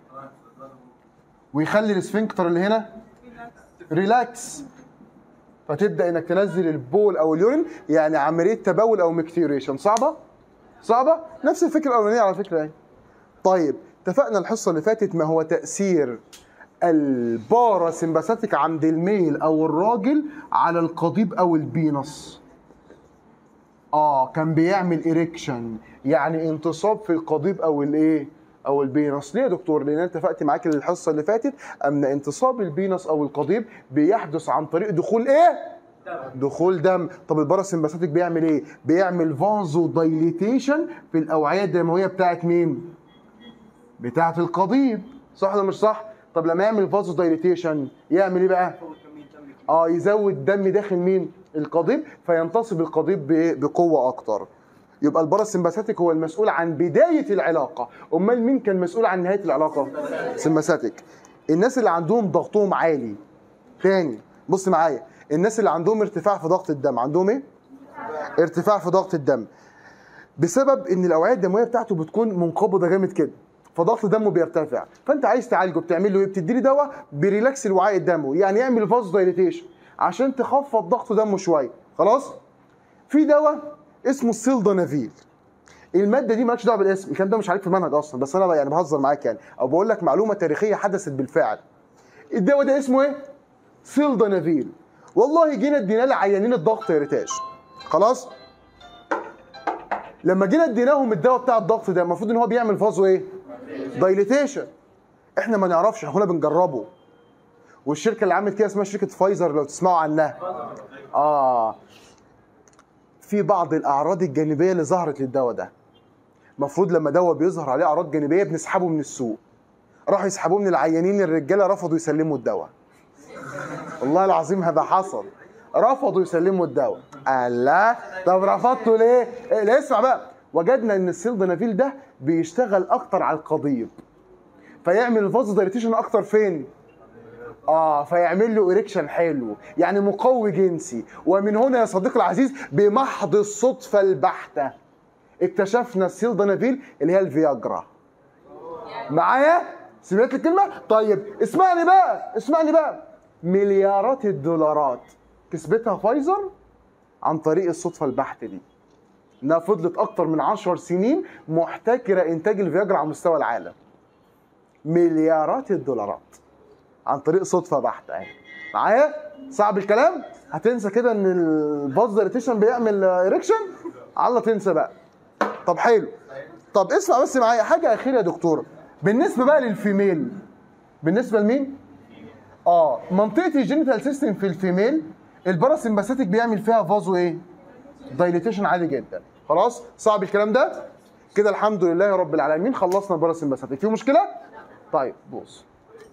ويخلي السفنكتر اللي هنا ريلاكس فتبدا انك تنزل البول او اليورين يعني عمليه تبول او ميكتيوريشن صعبه صعبه نفس الفكره الاولانيه على فكره يعني طيب اتفقنا الحصه اللي فاتت ما هو تاثير الباراسمباثيك عند الميل او الراجل على القضيب او البينص اه كان بيعمل اريكشن يعني انتصاب في القضيب او الايه او البينص ليه يا دكتور لان انا اتفقت معاك الحصه اللي فاتت ان انتصاب البينص او القضيب بيحدث عن طريق دخول ايه دخول دم طب الباراسمباثيك بيعمل ايه بيعمل فازو دايليتيشن في الاوعيه الدمويه بتاعت مين بتاعت القضيب صح ولا مش صح طب لما يعمل فازو دايليتيشن يعمل ايه بقى اه يزود دم داخل مين القضيب فينتصب القضيب بإيه؟ بقوه اكتر يبقى الباراسمباثيك هو المسؤول عن بدايه العلاقه امال مين كان مسؤول عن نهايه العلاقه سمباثيك الناس اللي عندهم ضغطهم عالي تاني بص معايا الناس اللي عندهم ارتفاع في ضغط الدم عندهم ايه ارتفاع في ضغط الدم بسبب ان الاوعيه الدمويه بتاعته بتكون منقبضه جامد كده فضغط دمه بيرتفع فانت عايز تعالجه بتعمل له ايه بتدي له دواء بيريلاكس الوعاء الدموي يعني يعمل فاز دايليتيشن عشان تخفض ضغط دمه شويه خلاص في دواء اسمه السيلدونافيل الماده دي مالكش دعوه بالاسم الكلام ده مش عليك في المنهج اصلا بس انا بقى يعني بهزر معاك يعني او بقول لك معلومه تاريخيه حدثت بالفعل الدواء ده اسمه ايه سيلدونافيل والله جينا ادينا لعيانين الضغط يا ريتاش خلاص لما جينا اديناهم الدواء بتاع الضغط ده المفروض ان هو بيعمل فازو ايه دايليتيشن احنا ما نعرفش احنا كنا بنجربه والشركه اللي عملت كده اسمها شركه فايزر لو تسمعوا عنها اه في بعض الاعراض الجانبيه اللي ظهرت للدواء ده المفروض لما دواء بيظهر عليه اعراض جانبيه بنسحبه من السوق راحوا يسحبوه من العيانين الرجاله رفضوا يسلموا الدواء والله العظيم هذا حصل رفضوا يسلموا الدواء قال لا طب رفضتوا ليه؟ إيه لا اسمع بقى وجدنا ان السيلدنافيل ده بيشتغل اكتر على القضيب فيعمل الفاز دايريتيشن اكتر فين؟ اه فيعمل له اريكشن حلو يعني مقوي جنسي ومن هنا يا صديقي العزيز بمحض الصدفه البحته اكتشفنا السيلدنافيل اللي هي الفياجرا معايا سمعت الكلمه طيب اسمعني بقى اسمعني بقى مليارات الدولارات كسبتها فايزر عن طريق الصدفه البحته دي انها فضلت اكتر من عشر سنين محتكره انتاج الفياجرا على مستوى العالم مليارات الدولارات عن طريق صدفه بحته يعني معايا صعب الكلام هتنسى كده ان الباز دايريتيشن بيعمل اريكشن الله تنسى بقى طب حلو طب اسمع بس معايا حاجه اخيره يا دكتور بالنسبه بقى للفيميل بالنسبه لمين اه منطقه الجينيتال سيستم في الفيميل الباراسمباثيك بيعمل فيها فازو ايه دايليتيشن عالي جدا خلاص صعب الكلام ده كده الحمد لله رب العالمين خلصنا الباراسمباثيك في مشكله طيب بص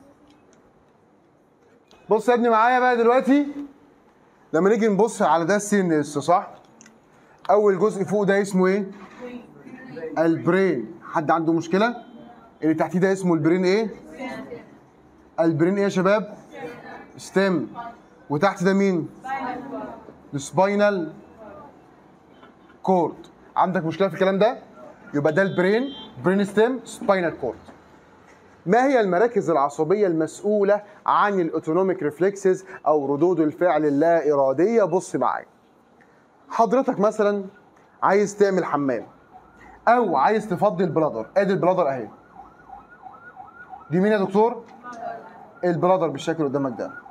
بص يا ابني معايا بقى دلوقتي لما نيجي نبص على ده السي ان اس صح اول جزء فوق ده اسمه ايه البرين حد عنده مشكله اللي تحتيه ده اسمه البرين ايه البرين ايه يا شباب ستيم وتحت ده مين السباينال كورد عندك مشكله في الكلام ده يبقى ده البرين برين ستيم سباينال كورد ما هي المراكز العصبيه المسؤوله عن الاوتونوميك ريفلكسز او ردود الفعل اللا اراديه بص معايا حضرتك مثلا عايز تعمل حمام او عايز تفضي البلادر ادي البلادر اهي دي مين يا دكتور البلادر بالشكل اللي قدامك ده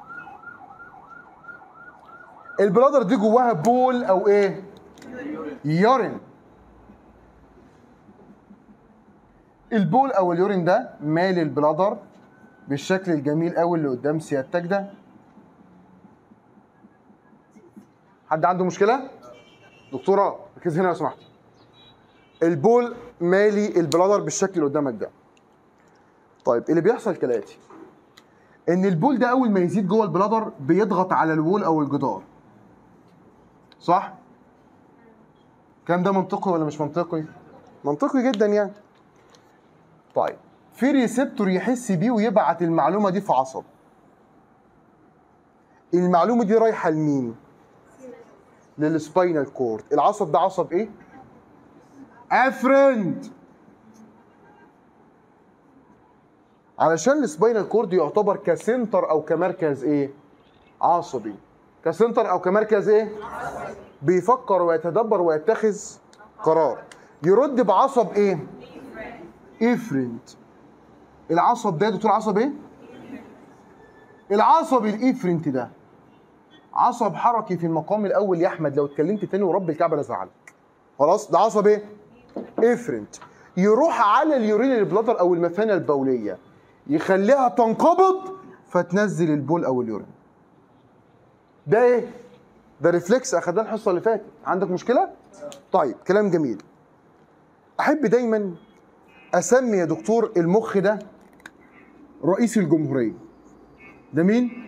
البلادر دي جواها بول او ايه يورين البول او اليورين ده مالي البلادر بالشكل الجميل قوي اللي قدام سيادتك ده حد عنده مشكله دكتوره ركز هنا لو سمحت البول مالي البلادر بالشكل اللي قدامك ده طيب اللي بيحصل كالاتي ان البول ده اول ما يزيد جوه البلادر بيضغط على الوول او الجدار صح الكلام ده منطقي ولا مش منطقي منطقي جدا يعني طيب في ريسبتور يحس بيه ويبعت المعلومه دي في عصب المعلومه دي رايحه لمين للسباينال كورد العصب ده عصب ايه افرنت علشان السباينال كورد يعتبر كسنتر او كمركز ايه عصبي كسنتر او كمركز ايه بيفكر ويتدبر ويتخذ قرار يرد بعصب ايه افرنت العصب ده دكتور عصب ايه العصب الافرنت ده عصب حركي في المقام الاول يا احمد لو اتكلمت تاني ورب الكعبه لازعلك خلاص ده عصب ايه افرنت يروح على اليورين بلادر او المثانه البوليه يخليها تنقبض فتنزل البول او اليورين ده ايه ده ريفلكس اخدناه الحصه اللي فاتت عندك مشكله طيب كلام جميل احب دايما اسمي يا دكتور المخ ده رئيس الجمهوريه ده مين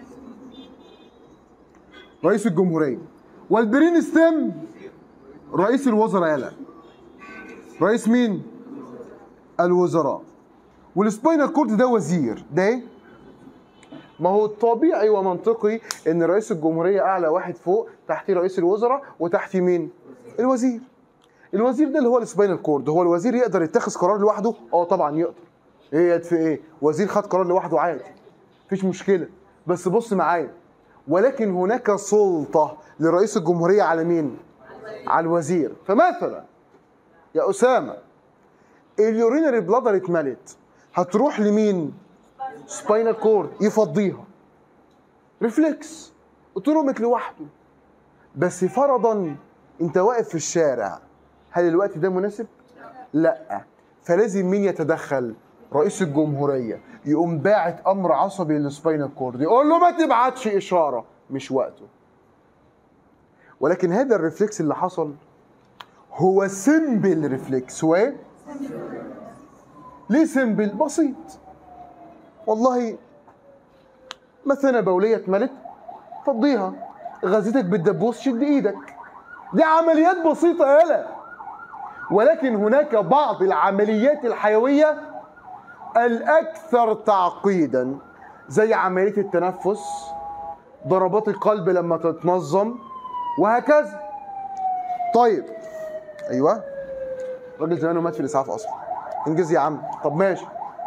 رئيس الجمهوريه والبرين ستيم رئيس الوزراء يلا رئيس مين الوزراء والسباينال كورد ده وزير ده ايه ما هو طبيعي ومنطقي ان رئيس الجمهوريه اعلى واحد فوق تحتيه رئيس الوزراء وتحتيه مين الوزير الوزير ده اللي هو السباينال كورد هو الوزير يقدر يتخذ قرار لوحده اه طبعا يقدر ايه في ايه وزير خد قرار لوحده عادي مفيش مشكله بس بص معايا ولكن هناك سلطه لرئيس الجمهوريه على مين على الوزير فمثلا يا اسامه اليورينري بلادر اتملت هتروح لمين سباينال كورد يفضيها ريفلكس اوتونوميك لوحده بس فرضا انت واقف في الشارع هل الوقت ده مناسب لا فلازم مين يتدخل رئيس الجمهوريه يقوم باعت امر عصبي للسباينال كورد يقول له ما تبعتش اشاره مش وقته ولكن هذا الريفلكس اللي حصل هو سيمبل ريفلكس هو ايه ليه سيمبل بسيط والله مثلا بوليه اتملت فضيها غزتك بالدبوس شد ايدك دي عمليات بسيطه يالا ولكن هناك بعض العمليات الحيويه الاكثر تعقيدا زي عمليه التنفس ضربات القلب لما تتنظم وهكذا طيب ايوه راجل زمانه مات في الاسعاف اصلا انجز يا عم طب ماشي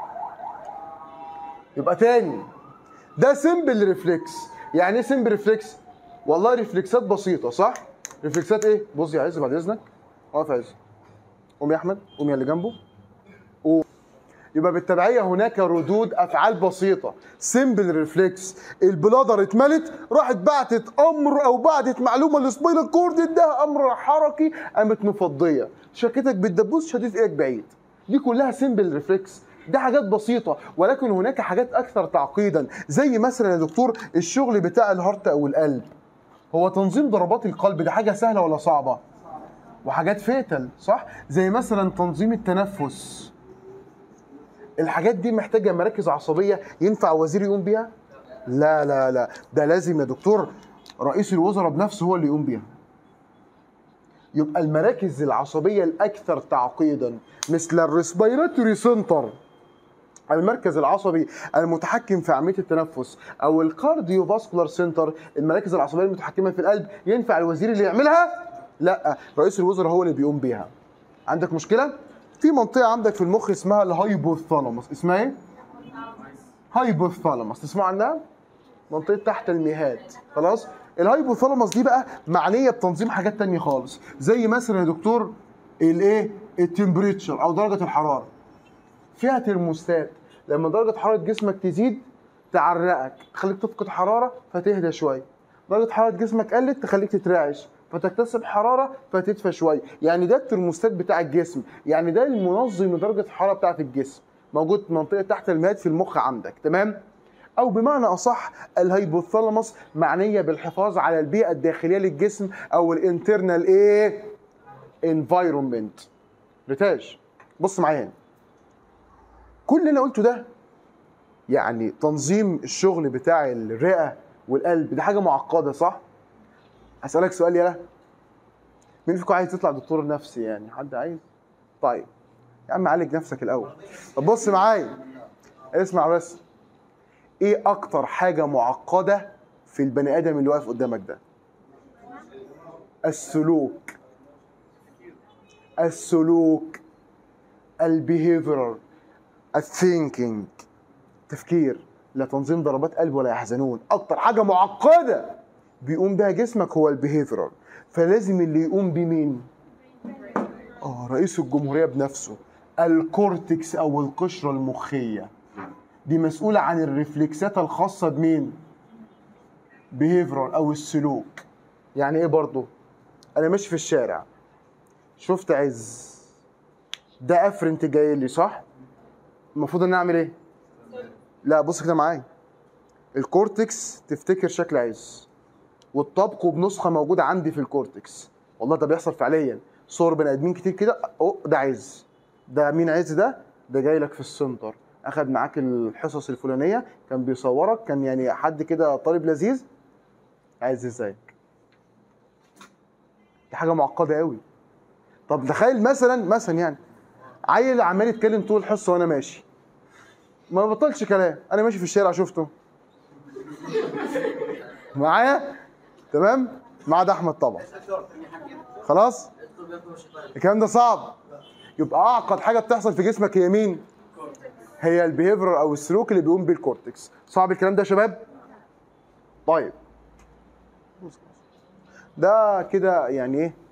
يبقى تاني ده سيمبل ريفلكس يعني ايه سيمبل ريفلكس والله ريفلكسات بسيطه صح ريفلكسات ايه بص يا عز بعد اذنك اقف يا عز قوم يا احمد قوم يا اللي جنبه قوم يبقى بالتبعيه هناك ردود افعال بسيطه سيمبل ريفلكس البلادر اتملت راحت بعتت امر او بعتت معلومه للسباينال كورد اداها امر حركي قامت مفضيه شكتك بالدبوس شديت ايدك بعيد دي كلها سيمبل ريفلكس دي حاجات بسيطة ولكن هناك حاجات أكثر تعقيدا زي مثلا يا دكتور الشغل بتاع الهارت أو القلب هو تنظيم ضربات القلب ده حاجة سهلة ولا صعبة؟ وحاجات فيتل صح؟ زي مثلا تنظيم التنفس الحاجات دي محتاجه مراكز عصبيه ينفع وزير يقوم بيها؟ لا لا لا ده لازم يا دكتور رئيس الوزراء بنفسه هو اللي يقوم بيها. يبقى المراكز العصبيه الاكثر تعقيدا مثل الريسبيراتوري سنتر المركز العصبي المتحكم في عمليه التنفس او الكارديو فاسكولار سنتر المراكز العصبيه المتحكمه في القلب ينفع الوزير اللي يعملها؟ لا رئيس الوزراء هو اللي بيقوم بيها. عندك مشكله؟ في منطقه عندك في المخ اسمها الهايبوثالاموس اسمها ايه هايبوثالاموس تسمعوا عنها منطقه تحت المهاد خلاص الهايبوثالاموس دي بقى معنيه بتنظيم حاجات تانية خالص زي مثلا يا دكتور الايه التمبريتشر او درجه الحراره فيها ترموستات لما درجه حراره جسمك تزيد تعرقك تخليك تفقد حراره فتهدى شويه درجه حراره جسمك قلت تخليك تترعش فتكتسب حراره فتدفى شويه يعني ده الترموستات بتاع الجسم يعني ده المنظم لدرجه الحراره بتاعه الجسم موجود منطقه تحت المهاد في المخ عندك تمام او بمعنى اصح الهيبوثالاموس معنيه بالحفاظ على البيئه الداخليه للجسم او الانترنال ايه انفايرمنت ريتاج بص معايا هنا كل اللي انا قلته ده يعني تنظيم الشغل بتاع الرئه والقلب ده حاجه معقده صح اسالك سؤال يلا مين فيكم عايز يطلع دكتور نفسي يعني حد عايز طيب يا عم عالج نفسك الاول طب بص معايا اسمع بس ايه اكتر حاجه معقده في البني ادم اللي واقف قدامك ده السلوك السلوك البيهيفيرال الثينكينج تفكير لا تنظيم ضربات قلب ولا يحزنون اكتر حاجه معقده بيقوم بها جسمك هو البيهيفيرال فلازم اللي يقوم بمين اه رئيس الجمهوريه بنفسه الكورتكس او القشره المخيه دي مسؤوله عن الرفلكسات الخاصه بمين بيهيفيرال او السلوك يعني ايه برضو انا ماشي في الشارع شفت عز ده افرنت جاي لي صح المفروض ان اعمل ايه لا بص كده معايا الكورتكس تفتكر شكل عز وتطابقه بنسخه موجوده عندي في الكورتكس والله ده بيحصل فعليا صور بني ادمين كتير كده اوه ده عز ده مين عز ده ده جاي لك في السنتر اخد معاك الحصص الفلانيه كان بيصورك كان يعني حد كده طالب لذيذ عايز ازيك دي حاجه معقده قوي طب تخيل مثلا مثلا يعني عيل عمال يتكلم طول الحصه وانا ماشي ما بطلش كلام انا ماشي في الشارع شفته معايا تمام ما عدا احمد طبعا خلاص الكلام ده صعب يبقى اعقد حاجه بتحصل في جسمك هي مين هي البيهيفيرال او السلوك اللي بيقوم بيه الكورتكس صعب الكلام ده يا شباب طيب ده كده يعني ايه